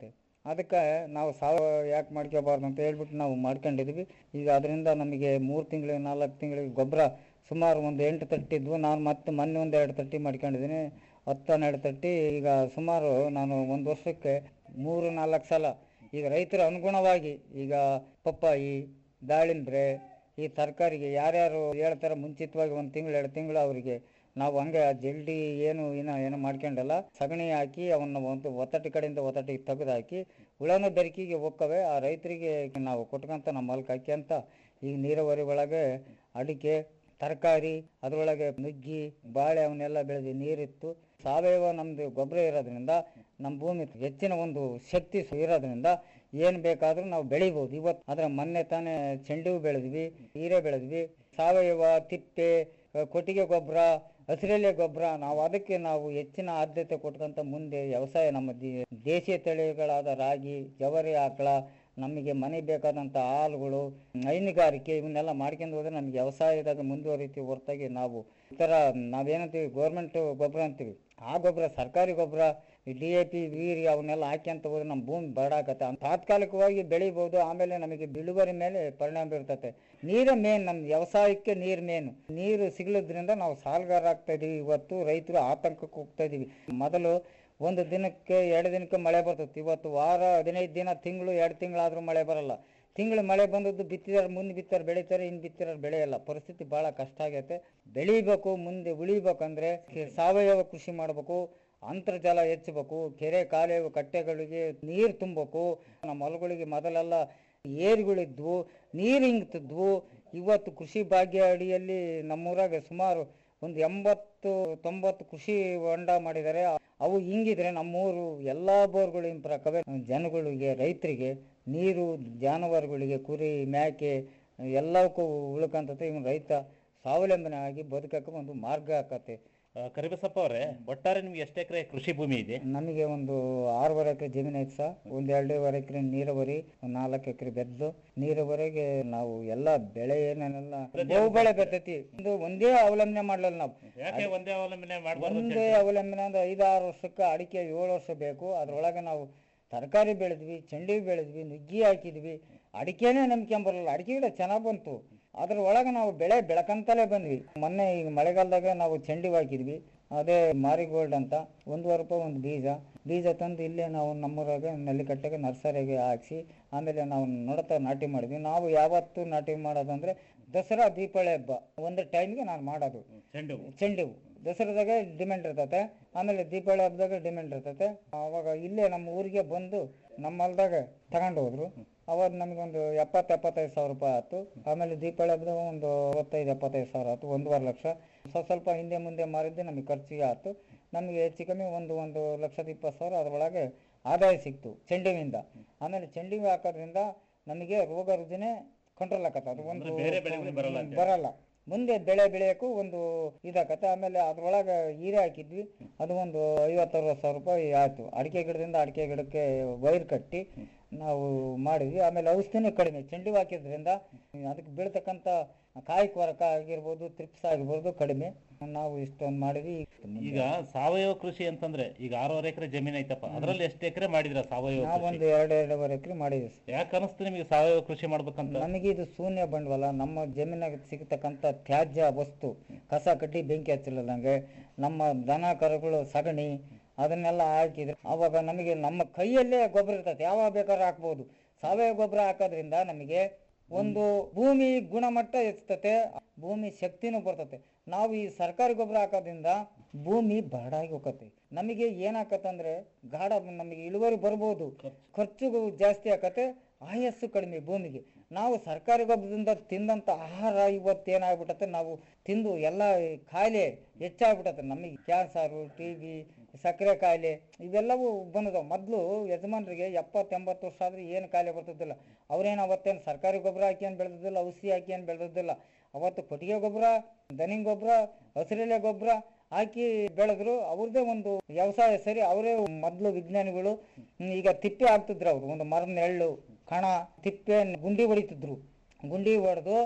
ಅದಕ್ಕೆ ನಾವು ಸಾವಯವ ಯಾಕೆ ಮಾಡ್ಕೋಬಾರ್ದು ಅಂತ ಹೇಳ್ಬಿಟ್ಟು ನಾವು ಮಾಡ್ಕೊಂಡಿದ್ವಿ ಈಗ ಅದರಿಂದ ನಮಗೆ ಮೂರು ತಿಂಗಳಿಗೆ ನಾಲ್ಕು ತಿಂಗಳಿಗೆ ಗೊಬ್ಬರ ಸುಮಾರು ಒಂದು ಎಂಟು ತಟ್ಟಿದ್ವು ನಾನು ಮತ್ತೆ ಮೊನ್ನೆ ಒಂದು ಎರಡು ತಟ್ಟಿ ಮಾಡ್ಕೊಂಡಿದ್ದೀನಿ ಹತ್ತು ಹನ್ನೆರಡು ತಟ್ಟಿ ಈಗ ಸುಮಾರು ನಾನು ಒಂದು ವರ್ಷಕ್ಕೆ ಮೂರು ನಾಲ್ಕು ಸಲ ಈಗ ರೈತರ ಅನುಗುಣವಾಗಿ ಈಗ ಪಪ್ಪಾಯಿ ದಾಳಿಂಬ್ರೆ ಈ ತರಕಾರಿಗೆ ಯಾರ್ಯಾರು ಹೇಳ್ತಾರೆ ಮುಂಚಿತವಾಗಿ ಒಂದು ತಿಂಗಳು ಎರಡು ತಿಂಗಳು ಅವರಿಗೆ ನಾವು ಹಂಗೆ ಜಲ್ದಿ ಏನು ಇನ್ನು ಏನು ಮಾಡ್ಕೊಂಡಲ್ಲ ಸಗಣಿ ಹಾಕಿ ಅವನ್ನ ಒಂದು ಒತ್ತಟಿ ಕಡೆಯಿಂದ ಒತ್ತಟಿಗೆ ತೆಗೆದು ಹಾಕಿ ಹುಳನ ಬೆರಕಿಗೆ ಹೋಕ್ಕವೆ ಆ ರೈತರಿಗೆ ನಾವು ಕೊಟ್ಕೊಂತ ನಮ್ಮ ಹೊಲಕ್ಕೆ ಹಾಕ್ಯಂತ ಈಗ ನೀರಾವರಿ ಒಳಗೆ ಅಡಿಕೆ ತರಕಾರಿ ಅದರೊಳಗೆ ನುಗ್ಗಿ ಬಾಳೆ ಅವನ್ನೆಲ್ಲ ಬೆಳೆದು ನೀರಿತ್ತು ಸಾವಯವ ನಮ್ಮದು ಗೊಬ್ಬರ ಇರೋದ್ರಿಂದ ನಮ್ಮ ಭೂಮಿ ಹೆಚ್ಚಿನ ಒಂದು ಶಕ್ತಿ ಸ- ಇರೋದ್ರಿಂದ ಏನು ಬೇಕಾದರೂ ನಾವು ಬೆಳಿಬೋದು ಇವತ್ತು ಆದರೆ ಮೊನ್ನೆ ತಾನೇ ಚೆಂಡು ಹೂ ಬೆಳೆದ್ವಿ ಹೀರೆ ಬೆಳೆದ್ವಿ ಸಾವಯವ ತಿಪ್ಪೆ ಅಹ್, ಕೊಟ್ಟಿಗೆ ಗೊಬ್ಬರ ಹಸಿರೆಲೆ ಗೊಬ್ಬರ ನಾವು ಅದಕ್ಕೆ ನಾವು ಹೆಚ್ಚಿನ ಆದ್ಯತೆ ಕೊಟ್ಕೊಂತ ಮುಂದೆ ವ್ಯವಸಾಯ ನಮ್ಮ ದೇ- ದೇಶೀಯ ತಳಿಗಳಾದ ರಾಗಿ ಜವರಿ ಆಕಳ ನಮಗೆ ಮನೆ ಬೇಕಾದಂಥ ಹಾಲುಗಳು ಹೈನುಗಾರಿಕೆ ಇವನ್ನೆಲ್ಲ ಮಾಡ್ಕೊಂಡು ಹೋದ್ರೆ ನಮಗೆ ವ್ಯವಸಾಯದಾಗ ಮುಂದುವರಿತೀವಿ ಹೊರತಾಗಿ ನಾವು ಈ ಥರ ನಾವೇನಂತೀವಿ ಗೌರ್ಮೆಂಟ್ ಗೊಬ್ಬರ ಅಂತೀವಿ ಆ ಗೊಬ್ಬರ ಸರ್ಕಾರಿ ಗೊಬ್ಬರ ಡಿ ಎ ಪಿ ವೀರಿ ಅವನ್ನೆಲ್ಲ ಹಾಕ್ಯಂತ ಹೋದ್ರೆ ನಮ್ಮ ಭೂಮಿ ಬರಡಾಕತ್ತೆ ತಾತ್ಕಾಲಿಕವಾಗಿ ಬೆಳಿಬೋದು ಆಮೇಲೆ ನಮಗೆ ಇಳುವರಿ ಮೇಲೆ ಪರಿಣಾಮ ಬೀರ್ತತೆ ನೀರೇ ಮೇನ್ ನಮ್ಮ ವ್ಯವಸಾಯಕ್ಕೆ ನೀರು ಮೇನು ನೀರು ಸಿಗಲಿದ್ರಿಂದ ನಾವು ಸಾಲಗಾರ ಆಗ್ತಾ ಇದೀವಿ ಇವತ್ತು ರೈತರು ಆತಂಕಕ್ಕೆ ಹೋಗ್ತಾ ಇದೀವಿ ಮೊದಲು ಒಂದು ದಿನಕ್ಕೆ ಎರಡು ದಿನಕ್ಕೆ ಮಳೆ ಬರ್ತೈತಿ ಇವತ್ತು ವಾರ ಹದಿನೈದು ದಿನ ತಿಂಗಳು ಎರಡು ತಿಂಗಳಾದ್ರೂ ಮಳೆ ಬರಲ್ಲ ತಿಂಗಳು ಮಳೆ ಬಂದದ್ದು ಬಿತ್ತಿದಾರೆ ಮುಂದೆ ಬಿತ್ತಾರೆ ಬೆಳಿತಾರೆ ಇನ್ನು ಬಿತ್ತಿರೋರು ಬೆಳೆಯಲ್ಲ ಪರಿಸ್ಥಿತಿ ಭಾಳ ಕಷ್ಟ ಆಗೈತೆ ಬೆಳಿಬೇಕು ಮುಂದೆ ಉಳಿಬೇಕಂದ್ರೆ ಸಾವಯವ ಕೃಷಿ ಮಾಡಬೇಕು ಅಂತರ್ಜಲ ಹೆಚ್ಚಬೇಕು ಕೆರೆ ಕಾಲುವೆ ಕಟ್ಟೆಗಳಿಗೆ ನೀರು ತುಂಬಬೇಕು ನಮ್ಮ ಹೊಲಗಳಿಗೆ ಮೊದಲೆಲ್ಲ ಏರಿಗಳಿದ್ವು ನೀರು ಹಿಂಗ್ತಿದ್ವು ಇವತ್ತು ಕೃಷಿ ಭಾಗ್ಯ ಅಡಿಯಲ್ಲಿ ನಮ್ಮೂರಾಗ ಸುಮಾರು ಒಂದು ಎಂಬತ್ತು ತೊಂಬತ್ತು ಕೃಷಿ ಹೊಂಡ ಮಾಡಿದ್ದಾರೆ ಅವು ಹಿಂಗಿದ್ರೆ ನಮ್ಮೂರು ಎಲ್ಲ ಬೋರ್ಗಳಿನ ಪ್ರಕಾರ ಜನಗಳಿಗೆ ರೈತರಿಗೆ ನೀರು ಜಾನುವಾರುಗಳಿಗೆ ಕುರಿ ಮೇಕೆ ಎಲ್ಲಕ್ಕೂ ಉಳ್ಕಂತತೆ ಇವನು ರೈತ ಸ್ವಾವಲಂಬನೆ ಆಗಿ ಬದುಕಕ್ಕೆ ಒಂದು ಮಾರ್ಗ ಆಕತ್ತೆ ಕರಿಬಸಪ್ಪ ಅವರೇ ಒಟ್ಟಾರೆ ನಿಮ್ಗೆ ಎಷ್ಟು ಎಕರೆ ಕೃಷಿ ಭೂಮಿ ಇದೆ ನಮಗೆ ಒಂದು ಆರೂವರೆ ಎಕರೆ ಜಮೀನು ಐತೆ ಸರ್ ಒಂದು ಎರಡೂವರೆ ಎಕರೆ ನೀರಾವರಿ ಒಂದು ನಾಲ್ಕು ಎಕರೆ ಬೆದ್ದು ನೀರಾವರಿಗೆ ನಾವು ಎಲ್ಲ ಬೆಳೆ ಏನೇನೆಲ್ಲ ಬಹು ಬೆಳೆ ಬರ್ತೈತಿ ಒಂದು ಒಂದೇ ಅವಲಂಬನೆ ಮಾಡಲ್ಲ ನಾವು ಯಾಕೆ ಒಂದೇ ಅವಲಂಬನೆ ಮಾಡ್ಬಾರ್ದು ಅಂತ ಒಂದೇ ಅವಲಂಬನೆ ಅಂದ್ರೆ ಐದಾರು ವರ್ಷಕ್ಕೆ ಅಡಿಕೆ ಏಳು ವರ್ಷ ಬೇಕು ಅದ್ರೊಳಗೆ ನಾವು ತರಕಾರಿ ಬೆಳೆದ್ವಿ ಚೆಂಡಿ ಬೆಳೆದ್ವಿ ನುಗ್ಗಿ ಹಾಕಿದ್ವಿ ಅಡಿಕೆನೇ ನಂಬ್ಕೊಂಬರಲ್ಲ ಅಡಿಕೆ ಗಿಡ ಚೆನ್ನಾಗಿ ಬಂತು ಅದ್ರ ಒಳಗೆ ನಾವು ಬೆಳೆ ಬೆಳಕಂತಲೇ ಬಂದ್ವಿ ಮೊನ್ನೆ ಈಗ ಮಳೆಗಾಲದಾಗ ನಾವು ಚೆಂಡಿ ಹಾಕಿದ್ವಿ ಅದೇ ಮಾರಿಗೋಲ್ಡ್ ಅಂತ ಒಂದೂವರೆ ರೂಪಾಯಿ ಒಂದು ಬೀಜ ಬೀಜ ತಂದು ಇಲ್ಲೇ ನಾವು ನಮ್ಮೂರಾಗೆ ನೆಲ್ಲಿಕಟ್ಟೆಗೆ ನರ್ಸರಿಗೆ ಹಾಕ್ಸಿ ಆಮೇಲೆ ನಾವು ನೋಡ್ತಾ ನಾಟಿ ಮಾಡಿದ್ವಿ ನಾವು ಯಾವತ್ತು ನಾಟಿ ಮಾಡೋದಂದ್ರೆ ದಸರಾ ದೀಪಾವಳಿ ಹಬ್ಬ ಒಂದು ಟೈಮ್ಗೆ ನಾನು ಮಾಡೋದು ಚೆಂಡು ಚೆಂಡು ಹೂವು. ದಸರಾದಾಗ ಡಿಮ್ಯಾಂಡ್ ಇರ್ತೈತೆ ಆಮೇಲೆ ದೀಪಾವಳಿ ಹಬ್ಬದಾಗ ಡಿಮ್ಯಾಂಡ್ ಇರ್ತೈತೆ ಅವಾಗ ಇಲ್ಲೇ ನಮ್ಮ ಊರಿಗೆ ಬಂದು ನಮ್ಮ ಹೊಲ್ದಾಗ ತಗೊಂಡು ಹೋದ್ರು ಅವಾಗ ನಮಗೊಂದು ಎಪ್ಪತ್ತು ಎಪ್ಪತ್ತೈದು ಸಾವಿರ ರೂಪಾಯಿ ಆಯ್ತು ಆಮೇಲೆ ದೀಪಾವಳಿ ಹಬ್ಬದಾಗ ಒಂದು ಅರವತ್ತೈದು ಎಪ್ಪತ್ತೈದು ಸಾವಿರ ಆಯ್ತು ಒಂದೂವರೆ ಲಕ್ಷ ಸ್ವಲ್ಪ ಸ್ವಲ್ಪ ಹಿಂದೆ ಮುಂದೆ ಮಾರಿದ್ದು ನಮಗೆ ಖರ್ಚಿಗೆ ಆಯ್ತು ನಮಗೆ ಹೆಚ್ಚು ಕಮ್ಮಿ ಒಂದು ಒಂದು ಲಕ್ಷದ ಇಪ್ಪತ್ತು ಸಾವಿರ ಅದರೊಳಗೆ ಆದಾಯ ಸಿಕ್ತು ಚೆಂಡುವಿಂದ ಆಮೇಲೆ ಚೆಂಡುವಿ ಹಾಕೋದ್ರಿಂದ ನಮಗೆ ರೋಗ ರುಜಿನ ಕಂಟ್ರೋಲ್ ಆಕತ್ತೆ ಅದು ಒಂದು ಬೇರೆ ಬೆಳೆಗಳು ಬರಲ್ಲ ಅಂತ. ಬರಲ್ಲ ಮುಂದೆ ಬೆಳೆ ಬೆಳೆಯೋಕ್ಕೂ ಒಂದು ಇದಾಕತ್ತೆ ಆಮೇಲೆ ಅದ್ರೊಳಗೆ ಹೀರೆ ಹಾಕಿದ್ವಿ ಅದು ಒಂದು ಐವತ್ತು ಅರವತ್ತು ಸಾವಿರ ರೂಪಾಯಿ ಆಯ್ತು ಅಡಿಕೆ ಗಿಡದಿಂದ ಅಡಿಕೆ ಗಿಡಕ್ಕೆ ವೈರ್ ಕಟ್ಟಿ ನಾವು ಮಾಡಿದ್ವಿ ಆಮೇಲೆ ಔಷಧಿನೂ ಕಡಿಮೆ ಚೆಂಡು ಹೂ ಹಾಕಿದ್ರಿಂದ ಅದಕ್ಕೆ ಬೀಳ್ತಕ್ಕಂಥ ಕಾಯಿ ಕೊರಕ ಆಗಿರ್ಬೋದು ತ್ರಿಪ್ಸ್ ಆಗಿರ್ಬೋದು ಕಡಿಮೆ ನಾವು ಇಷ್ಟೊಂದು ಮಾಡಿದ್ವಿ ಈಗ ಸಾವಯವ ಕೃಷಿ ಅಂತಂದ್ರೆ ಈಗ ಆರೂವರೆ ಎಕರೆ ಜಮೀನ್ ಐತಪ್ಪ ಅದ್ರಲ್ಲಿ ಎಷ್ಟು ಎಕರೆ ಮಾಡಿದ್ರ ಸಾವಯವ ನಾವು ಕೃಷಿ ಒಂದು ಎರಡು ಎರಡೂವರೆ ಎಕರೆ ಮಾಡಿದ್ವಿ ಸರ್. ಯಾಕೆ ಅನಿಸ್ತು ನಿಮಗೆ ಸಾವಯವ ಕೃಷಿ ಮಾಡ್ಬೇಕಂತ ನಮಗೆ ಇದು ಶೂನ್ಯ ಬಂಡವಾಳ ನಮ್ಮ ಜಮೀನಾಗ ಸಿಗತಕ್ಕಂಥ ತ್ಯಾಜ್ಯ ವಸ್ತು ಕಸ ಕಡ್ಡಿ ಬೆಂಕಿ ಹಚ್ಚಲಿಲ್ಲಂಗೆ ನಮ್ಮ ದನ ಕರುಗಳು ಸಗಣಿ ಅದನ್ನೆಲ್ಲ ಹಾಕಿದ್ರೆ ಅವಾಗ ನಮಗೆ ನಮ್ಮ ಕೈಯಲ್ಲೇ ಗೊಬ್ಬರ ಇರ್ತದೆ ಯಾವಾಗ ಬೇಕಾದ್ರೂ ಹಾಕ್ಬೋದು ಸಾವಯವ ಗೊಬ್ಬರ ಹಾಕೋದ್ರಿಂದ ನಮಗೆ ಒಂದು ಭೂಮಿ ಗುಣಮಟ್ಟ ಹೆಚ್ಚುತ್ತೆ ಭೂಮಿ ಶಕ್ತಿನೂ ಬರ್ತತೆ ನಾವು ಈ ಸರ್ಕಾರಿ ಗೊಬ್ಬರ ಹಾಕೋದ್ರಿಂದ ಭೂಮಿ ಬರಡಾಗಿ ಹೋಗತ್ತೆ ನಮಗೆ ಏನಾಕತ್ತಂದ್ರೆ ಗಾಢ ನಮಗೆ ಇಳುವರಿ ಬರ್ಬೋದು ಖರ್ಚು ಜಾಸ್ತಿ ಆಕತ್ತೆ ಆಯಸ್ಸು ಕಡಿಮೆ ಭೂಮಿಗೆ ನಾವು ಸರ್ಕಾರಿ ಗೊಬ್ಬರದಿಂದ ತಿಂದಂಥ ಆಹಾರ ಇವತ್ತು ಏನಾಗ್ಬಿಟ್ಟತೆ ನಾವು ತಿಂದು ಎಲ್ಲ ಈ ಕಾಯಿಲೆ ಹೆಚ್ಚಾಗ್ಬಿಟ್ಟತೆ ನಮಗೆ ಕ್ಯಾನ್ಸರು ಟಿ ಬಿ ಸಕ್ಕರೆ ಕಾಯಿಲೆ ಇವೆಲ್ಲವೂ ಬಂದದವು ಮೊದಲು ಯಜಮಾನರಿಗೆ ಎಪ್ಪತ್ತು ಎಂಬತ್ತು ವರ್ಷ ಆದ್ರೆ ಏನು ಕಾಯಿಲೆ ಬರ್ತಿದ್ದಿಲ್ಲ ಅವ್ರೇನು ಅವತ್ತೇನು ಸರ್ಕಾರಿ ಗೊಬ್ಬರ ಹಾಕಿ ಏನು ಬೆಳೆದಿದ್ದಿಲ್ಲ ಔಷಧಿ ಹಾಕಿ ಏನು ಬೆಳೆದಿದ್ದಿಲ್ಲ ಅವತ್ತು ಕೊಟ್ಟಿಗೆ ಗೊಬ್ಬರ ದನಿನ ಗೊಬ್ಬರ ಹಸಿರೆಲೆ ಗೊಬ್ಬರ ಹಾಕಿ ಬೆಳೆದ್ರು ಅವ್ರದ್ದೇ ಒಂದು ವ್ಯವಸಾಯ ಸರಿ ಅವರೇ ಮೊದಲು ವಿಜ್ಞಾನಿಗಳು ಹ್ಮ್, ಈಗ ತಿಪ್ಪೆ ಹಾಕ್ತಿದ್ರು ಅವರು ಒಂದು ಮರದ ನೆರಳು ಕಣ ತಿಪ್ಪೆ ಗುಂಡಿ ಹೊಡಿತಿದ್ರು ಗುಂಡಿ ಹೊಡೆದು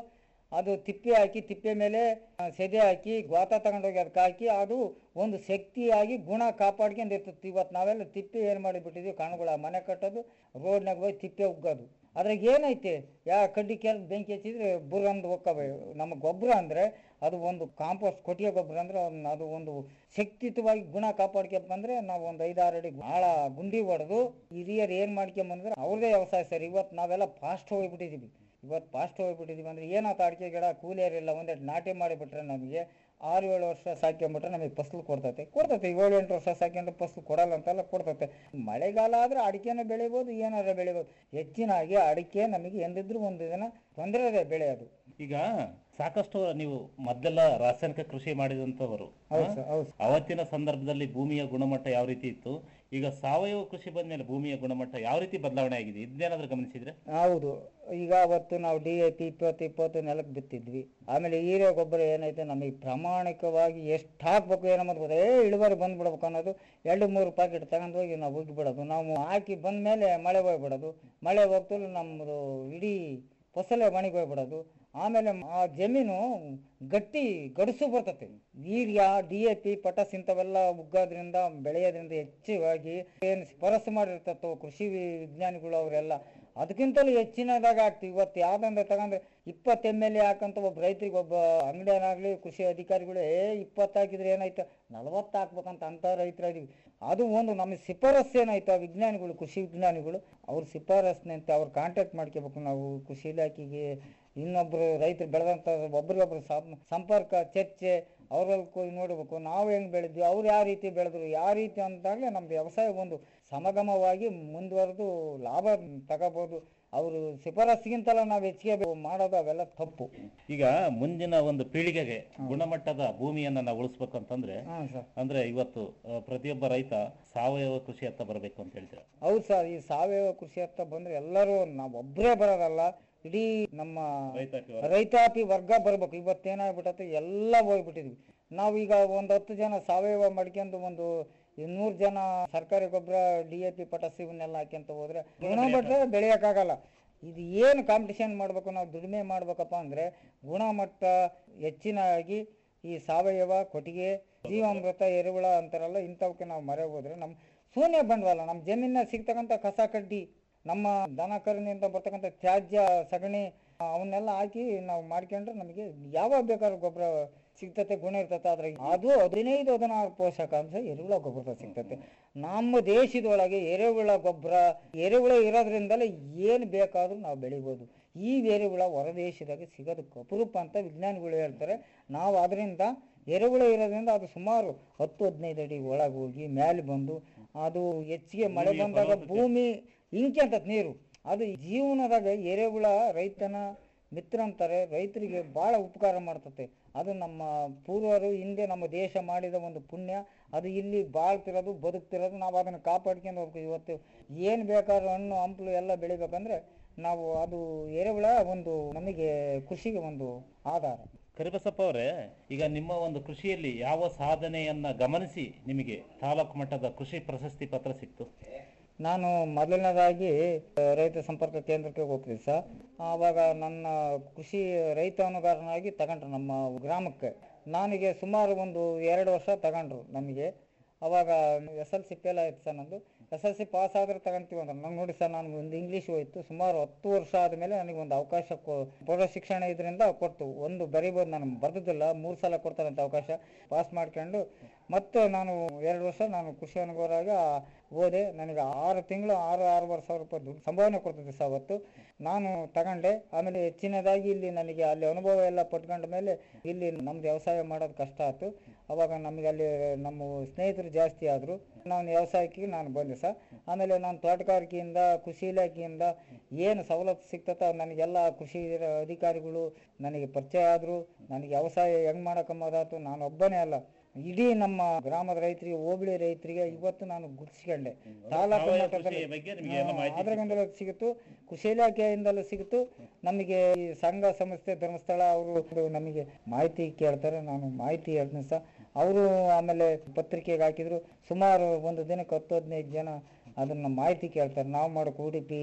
ಅದು ತಿಪ್ಪೆ ಹಾಕಿ ತಿಪ್ಪೆ ಮೇಲೆ ಆ, ಸೆದೆ ಹಾಕಿ ಗೋತ ತಗೊಂಡೋಗಿ ಅದಕ್ಕೆ ಹಾಕಿ ಅದು ಒಂದು ಶಕ್ತಿಯಾಗಿ ಗುಣ ಕಾಪಾಡ್ಕೊಂಡು ಇರ್ತದೆ ಇವತ್ತು ನಾವೆಲ್ಲ ತಿಪ್ಪೆ ಏನು ಮಾಡಿಬಿಟ್ಟಿದ್ವಿ ಕಣ್ಗಳ ಮನೆ ಕಟ್ಟೋದು ರೋಡ್ನಾಗ ಹೋಗಿ ತಿಪ್ಪೆ ಉಗ್ಗೋದು ಅದ್ರಾಗ ಏನೈತೆ ಯಾ ಕಡ್ಡಿ ಕೆರೆದು ಬೆಂಕಿ ಹಚ್ಚಿದ್ರೆ ಬುರಂದು ಹೋಕ್ಕವೆ ನಮ್ಮ ಗೊಬ್ಬರ ಅಂದರೆ ಅದು ಒಂದು ಕಾಂಪೋಸ್ಟ್ ಕೊಟ್ಟಿಗೆ ಗೊಬ್ಬರ ಅಂದ್ರೆ ಅವ್ನ- ಅದು ಒಂದು ಶಕ್ತಿಯುತವಾಗಿ ಗುಣ ಕಾಪಾಡ್ಕೊಬೇಕಂದ್ರೆ ನಾವು ಒಂದು ಐದಾರು ಅಡಿ ಭಾಳ ಗುಂಡಿ ಹೊಡೆದು ಹಿರಿಯರು ಏನು ಮಾಡ್ಕೊಂಬಂದ್ರೆ ಅವ್ರದೇ ವ್ಯವಸಾಯ ಸರ್ ಇವತ್ತು ನಾವೆಲ್ಲ ಫಾಸ್ಟ್ ಹೋಗ್ಬಿಟ್ಟಿದ್ದೀವಿ ಇವತ್ತು ಫಾಸ್ಟ್ ಹೋಗ್ಬಿಟ್ಟಿದ್ದೀವಿ ಅಂದ್ರೆ ಏನಾಯ್ತು ಅಡಿಕೆ ಗಿಡ ಕೂಲಿಯರಿಲ್ಲ ಒಂದೆರಡು ನಾಟಿ ಮಾಡಿಬಿಟ್ರೆ ನಮಗೆ ಆರು ಏಳು ವರ್ಷ ಸಾಕ್ಕೊಂಬಿಟ್ರೆ ನಮಗೆ ಫಸಲು ಕೊಡ್ತೈತೆ ಕೊಡ್ತೈತೆ ಏಳು ಎಂಟು ವರ್ಷ ಸಾಕ್ಕೊಂಡ್ರೆ ಫಸಲು ಕೊಡಲ್ಲ ಅಂತೆಲ್ಲ ಕೊಡ್ತೈತೆ ಮಳೆಗಾಲ ಆದರೆ ಅಡಿಕೆನ ಬೆಳಿಬೋದು ಏನಾರ ಬೆಳಿಬೋದು ಹೆಚ್ಚಿನಾಗಿ ಅಡಿಕೆ ನಮಗೆ ಎಂದಿದ್ರು ಒಂದು ದಿನ ತೊಂದರೆ ಇದೆ ಬೆಳೆ ಅದು ಈಗ ಸಾಕಷ್ಟು ನೀವು ಮೊದಲೆಲ್ಲ ರಾಸಾಯನಿಕ ಕೃಷಿ ಮಾಡಿದಂಥವರು ಹೌದು ಆ? ಸರ್, ಹೌದು ಅವತ್ತಿನ ಸಂದರ್ಭದಲ್ಲಿ ಭೂಮಿಯ ಗುಣಮಟ್ಟ ಯಾವ ರೀತಿ ಇತ್ತು ಈಗ ಸಾವಯವ ಕೃಷಿ ಬಂದ್ಮೇಲೆ ಭೂಮಿಯ ಗುಣಮಟ್ಟ ಯಾವ ರೀತಿ ಬದಲಾವಣೆ ಆಗಿದೆ ಇದನ್ನೇನಾದ್ರೂ ಗಮನಿಸಿದ್ರೆ ಹೌದು ಈಗ ಅವತ್ತು ನಾವು ಡಿ ಎ ಪಿ ಇಪ್ಪತ್ತು ಇಪ್ಪತ್ತು ನೆಲಕ್ಕೆ ಬಿತ್ತಿದ್ವಿ ಆಮೇಲೆ ಹೀರೆ ಗೊಬ್ಬರ ಏನೈತೆ ನಮಗೆ ಪ್ರಾಮಾಣಿಕವಾಗಿ ಎಷ್ಟು ಹಾಕ್ಬೇಕು ಏನೋ ಗೊತ್ತಾ ಏ ಇಳುವರಿ ಬಂದ್ಬಿಡ್ಬೇಕು ಅನ್ನೋದು ಎರಡು ಮೂರು ಪ್ಯಾಕೆಟ್ ತಗೊಂಡು ಹೋಗಿ ನಾವು ಹೋಗಿಬಿಡೋದು ನಾವು ಹಾಕಿ ಬಂದ ಮೇಲೆ ಮಳೆ ಹೋಗ್ಬಿಡೋದು ಮಳೆ ಹೋಗ್ತಲೂ ನಮ್ಮದು ಇಡೀ ಫಸಲೇ ಒಣಗಿ ಹೋಗ್ಬಿಡೋದು ಆಮೇಲೆ ಆ ಜಮೀನು ಗಟ್ಟಿ ಗಡುಸು ಬರ್ತತೆ urea D A P potash ಇಂಥವೆಲ್ಲ ಉಗ್ಗೋದ್ರಿಂದ ಬೆಳೆಯೋದ್ರಿಂದ ಹೆಚ್ಚಿಗಾಗಿ ಏನು ಶಿಫಾರಸು ಮಾಡಿರ್ತತ್ತೋ ಕೃಷಿ ವಿಜ್ಞಾನಿಗಳು ಅವರೆಲ್ಲ ಅದಕ್ಕಿಂತಲೂ ಹೆಚ್ಚಿನದಾಗ ಆಗ್ತದೆ ಇವತ್ತು ಯಾವ್ದಂದ್ರೆ ತಗೊಂಡ್ರೆ ಇಪ್ಪತ್ತು ಎಮ್ ಎಲ್ ಎ ಹಾಕಂತ ಒಬ್ಬ ರೈತರಿಗೆ ಒಬ್ಬ ಅಂಗಡಿಯನಾಗಲಿ ಕೃಷಿ ಅಧಿಕಾರಿಗಳು ಏ ಇಪ್ಪತ್ತು ಹಾಕಿದ್ರೆ ಏನಾಯ್ತು ನಲವತ್ತು ಹಾಕ್ಬೇಕಂತ ಅಂತ ರೈತರು ಇದೀವಿ ಅದು ಒಂದು ನಮಗೆ ಶಿಫಾರಸ್ಸು ಏನಾಯ್ತು ಆ ವಿಜ್ಞಾನಿಗಳು ಕೃಷಿ ವಿಜ್ಞಾನಿಗಳು ಅವ್ರ ಶಿಫಾರಸ್ಸಿನಂತೆ ಅವ್ರು ಕಾಂಟ್ಯಾಕ್ಟ್ ಮಾಡ್ಕೋಬೇಕು ನಾವು ಕೃಷಿ ಇಲಾಖೆಗೆ ಇನ್ನೊಬ್ರು ರೈತರು ಬೆಳೆದಂಥ ಒಬ್ರಿಗೊಬ್ರು ಸಂ- ಸಂಪರ್ಕ ಚರ್ಚೆ ಅವ್ರಲ್ಲಿ ಹೋಗಿ ನೋಡಬೇಕು ನಾವು ಹೆಂಗ್ ಬೆಳೆದ್ವಿ ಅವ್ರು ಯಾವ ರೀತಿ ಬೆಳೆದ್ರು ಯಾವ ರೀತಿ ಅಂತಾಗಲೇ ನಮ್ಮ ವ್ಯವಸಾಯ ಒಂದು ಸಮಗಮವಾಗಿ ಮುಂದುವರೆದು ಲಾಭ ತಗೋಬೋದು ಅವರು ಶಿಫಾರಸ್ಸಿಗಿಂತಲೂ ನಾವು ಹೆಚ್ಚಿಗೆ ಮಾಡೋದು ಅವೆಲ್ಲ ತಪ್ಪು ಈಗ ಮುಂದಿನ ಒಂದು ಪೀಳಿಗೆಗೆ ಗುಣಮಟ್ಟದ ಭೂಮಿಯನ್ನ ನಾವು ಉಳಿಸ್ಬೇಕಂತಂದ್ರೆ ಹಾಂ ಸರ್ ಅಂದ್ರೆ ಇವತ್ತು ಆ, ಪ್ರತಿಯೊಬ್ಬ ರೈತ ಸಾವಯವ ಕೃಷಿ ಹತ್ತ ಬರಬೇಕು ಅಂತ ಹೇಳ್ತೀರಾ ಹೌದು ಸರ್ ಈ ಸಾವಯವ ಕೃಷಿ ಹತ್ತ ಬಂದ್ರೆ ಎಲ್ಲರೂ ನಾವು ಒಬ್ಬರೇ ಬರೋದಲ್ಲ ಇಡೀ ನಮ್ಮ ರೈತಾಪಿ ವರ್ಗ. ರೈತಾಪಿ ವರ್ಗ ಬರ್ಬೇಕು ಇವತ್ತೇನಾಗ್ಬಿಟ್ಟತೆ ಎಲ್ಲ ಹೋಗ್ಬಿಟ್ಟಿದ್ವಿ ನಾವೀಗ ಒಂದು ಹತ್ತು ಜನ ಸಾವಯವ ಮಾಡ್ಕೊಂಡು ಒಂದು ನೂರು ಜನ ಸರ್ಕಾರಿ ಗೊಬ್ಬರ ಡಿ ಎ ಪಿ ಪಟಾಸ್ ಇವನ್ನೆಲ್ಲ ಹಾಕ್ಯಂತ ಹೋದ್ರೆ ಗುಣಮಟ್ಟ ಬೆಳೆಯೋಕ್ಕಾಗಲ್ಲ ಇದು ಏನು ಕಾಂಪಿಟಿಷನ್ ಮಾಡಬೇಕು ನಾವು ದುಡಿಮೆ ಮಾಡ್ಬೇಕಪ್ಪ ಅಂದರೆ ಗುಣಮಟ್ಟ ಹೆಚ್ಚಿನಾಗಿ ಈ ಸಾವಯವ ಕೊಟ್ಟಿಗೆ ಜೀವಾಮೃತ ಎರೆಹುಳ ಅಂತಾರಲ್ಲ ಇಂಥವಕ್ಕೆ ನಾವು ಮರೆ ಹೋದ್ರೆ ನಮ್ಮ ಶೂನ್ಯ ಬಂಡವಾಳ ನಮ್ಮ ಜಮೀನ ಸಿಗ್ತಕ್ಕಂಥ ಕಸ ಕಡ್ಡಿ ನಮ್ಮ ದನ ಕರುನಿಂದ ಬರ್ತಕ್ಕಂಥ ತ್ಯಾಜ್ಯ ಸಗಣಿ ಆ, ಅವನ್ನೆಲ್ಲ ಹಾಕಿ ನಾವು ಮಾಡ್ಕೊಂಡ್ರೆ ನಮಗೆ ಯಾವಾಗ ಬೇಕಾದ್ರೂ ಗೊಬ್ಬರ ಸಿಗ್ತತೆ ಗುಣ ಇರ್ತತೆ ಆದ್ರೆ ಅದು ಹದಿನೈದು ಹದಿನಾರು ಪೋಷಕಾಂಶ ಎರೆಹುಳ ಗೊಬ್ಬರ ಸಿಗ್ತತೆ ನಮ್ಮ ದೇಶದೊಳಗೆ ಎರೆಹುಳ ಗೊಬ್ಬರ ಎರೆಹುಳ ಇರೋದ್ರಿಂದಲೇ ಏನು ಬೇಕಾದ್ರೂ ನಾವು ಬೆಳಿಬೋದು ಈ ಎರೆಹುಳ ಹೊರದೇಶದಾಗ ಸಿಗೋದು ಅಪರೂಪ ಅಂತ ವಿಜ್ಞಾನಿಗಳು ಹೇಳ್ತಾರೆ ನಾವು ಅದರಿಂದ ಎರೆಹುಳ ಇರೋದ್ರಿಂದ ಅದು ಸುಮಾರು ಹತ್ತು ಹದಿನೈದು ಅಡಿ ಒಳಗೆ ಹೋಗಿ ಮೇಲೆ ಬಂದು ಅದು ಹೆಚ್ಚಿಗೆ ಮಳೆ ಭೂಮಿಯ ಬಂದಾಗ ಫಲವತ್ತತೆ. ಭೂಮಿ ಇಂಕೆಂತತ್ ನೀರು ಅದು ಜೀವನದಾಗ ಎರೆಹುಳ ರೈತನ ಮಿತ್ರ ಅಂತಾರೆ ರೈತರಿಗೆ ಭಾಳ ಉಪಕಾರ ಮಾಡ್ತತೆ ಅದು ನಮ್ಮ ಪೂರ್ವರು ಹಿಂದೆ ನಮ್ಮ ದೇಶ ಮಾಡಿದ ಒಂದು ಪುಣ್ಯ ಅದು ಇಲ್ಲಿ ಬಾಳ್ತಿರೋದು ಬದುಕ್ತಿರೋದು ನಾವು ಅದನ್ನು ಕಾಪಾಡ್ಕೊಂಡು ಹೋಗ್ಬೇಕು ಇವತ್ತು ಏನು ಬೇಕಾದ್ರೂ ಹಣ್ಣು ಹಂಪಲು ಎಲ್ಲ ಬೆಳಿಬೇಕಂದ್ರೆ ನಾವು ಅದು ಎರೆಹುಳ ಒಂದು ನಮಗೆ ಕೃಷಿಗೆ ಒಂದು ಆಧಾರ ಕರಿಬಸಪ್ಪ ಅವರೇ ಈಗ ನಿಮ್ಮ ಒಂದು ಕೃಷಿಯಲ್ಲಿ ಯಾವ ಸಾಧನೆಯನ್ನ ಗಮನಿಸಿ ನಿಮಗೆ ತಾಲೂಕು ಮಟ್ಟದ ಕೃಷಿ ಪ್ರಶಸ್ತಿ ಪತ್ರ ಸಿಕ್ತು ನಾನು ಮೊದಲನೇದಾಗಿ ಆ, ರೈತ ಸಂಪರ್ಕ ಕೇಂದ್ರಕ್ಕೆ ಹೋಗ್ತಿದ್ದೆ ಸರ್ ಆವಾಗ ನನ್ನ ಕೃಷಿ ರೈತ ಅನುಗಾರನಾಗಿ ತಗೊಂಡ್ರು ನಮ್ಮ ಗ್ರಾಮಕ್ಕೆ ನನಗೆ ಸುಮಾರು ಒಂದು ಎರಡು ವರ್ಷ ತಗೊಂಡ್ರು ನಮಗೆ ಅವಾಗ ಎಸ್ ಎಲ್ ಸಿ ಫೇಲ್ ಆಯ್ತು ಸರ್ ನಂದು ಎಸ್ ಎಲ್ ಸಿ ಪಾಸ್ ಆದ್ರೆ ತಗೊಂತೀವಿ ಅಂದ್ರೆ ನಂಗೆ ನೋಡಿ ಸರ್ ನಾನು ಒಂದು ಇಂಗ್ಲೀಷ್ ಹೋಯ್ತು ಸುಮಾರು ಹತ್ತು ವರ್ಷ ಆದಮೇಲೆ ನನಗೆ ಒಂದು ಅವಕಾಶ ಕೊ ಪ್ರೌಢ ಶಿಕ್ಷಣ ಇದರಿಂದ ಕೊಡ್ತು ಒಂದು ಬರೀಬೋದು ನಾನು ಬರ್ದಿದ್ದಿಲ್ಲ ಮೂರು ಸಲ ಕೊಡ್ತಾರಂತ ಅವಕಾಶ ಪಾಸ್ ಮಾಡ್ಕೊಂಡು ಮತ್ತೆ ನಾನು ಎರಡು ವರ್ಷ ನಾನು ಕೃಷಿ ಅನುಭವರಾಗ ಓದೆ ನನಗೆ ಆರು ತಿಂಗಳು ಆರು ಆರೂವರೆ ಸಾವಿರ ರೂಪಾಯಿ ದುಡ್ಡು ಸಂಭಾವನೆ ಕೊಡ್ತಿದ್ದೆ ಸರ್ ಅವತ್ತು ನಾನು ತಗೊಂಡೆ ಆಮೇಲೆ ಹೆಚ್ಚಿನದಾಗಿ ಇಲ್ಲಿ ನನಗೆ ಅಲ್ಲಿ ಅನುಭವ ಎಲ್ಲ ಪಟ್ಕೊಂಡ ಮೇಲೆ ಇಲ್ಲಿ ನಮ್ದು ವ್ಯವಸಾಯ ಮಾಡೋದು ಕಷ್ಟ ಆಯ್ತು ಅವಾಗ ನಮಗೆ ಅಲ್ಲಿ ನಮ್ಮ ಸ್ನೇಹಿತರು ಜಾಸ್ತಿ ಆದರು ನಾನು ವ್ಯವಸಾಯಕ್ಕೆ ನಾನು ಬಂದೆ ಸರ್ ಆಮೇಲೆ ನಾನು ತೋಟಗಾರಿಕೆಯಿಂದ ಕೃಷಿ ಇಲಾಖೆಯಿಂದ ಏನು ಸವಲತ್ತು ಸಿಗ್ತದೆ ನನಗೆಲ್ಲ ಕೃಷಿ ಅಧಿಕಾರಿಗಳು ನನಗೆ ಪರಿಚಯ ಆದರು ನನಗೆ ವ್ಯವಸಾಯ ಹೆಂಗೆ ಮಾಡೋಕ್ಕಂಬೋದಾಯ್ತು ನಾನು ಒಬ್ಬನೇ ಅಲ್ಲ ಇಡೀ ನಮ್ಮ ಗ್ರಾಮದ ರೈತರಿಗೆ ಹೋಬಳಿ ರೈತರಿಗೆ ಇವತ್ತು ನಾನು ಗುರುತಿಸ್ಕೊಂಡೆ ತಾಲೂಕು ಸಾವಯವ ಮಟ್ಟದಲ್ಲಿ ಕೃಷಿಯ ಬಗ್ಗೆ ನಿಮಗೆ ಎಲ್ಲ ಮಾಹಿತಿ ಅದ್ರಾಗಿಂದಲೂ ಸಿಗುತ್ತು ಕೃಷಿ ಇಲಾಖೆಯಿಂದಲೂ ಸಿಗುತ್ತು ನಮಗೆ ಈ ಸಂಘ ಸಂಸ್ಥೆ ಧರ್ಮಸ್ಥಳ ಅವರು ನಮಗೆ ಮಾಹಿತಿ ಕೇಳ್ತಾರೆ ನಾನು ಮಾಹಿತಿ ಹೇಳ್ತೀನಿ ಸರ್ ಅವರು ಆಮೇಲೆ ಪತ್ರಿಕೆಗೆ ಹಾಕಿದ್ರು ಸುಮಾರು ಒಂದು ದಿನಕ್ಕೆ ಹತ್ತು ಹದಿನೈದು ಜನ ಅದನ್ನ ಮಾಹಿತಿ ಕೇಳ್ತಾರೆ ನಾವು ಮಾಡೋ ಉಡುಪಿ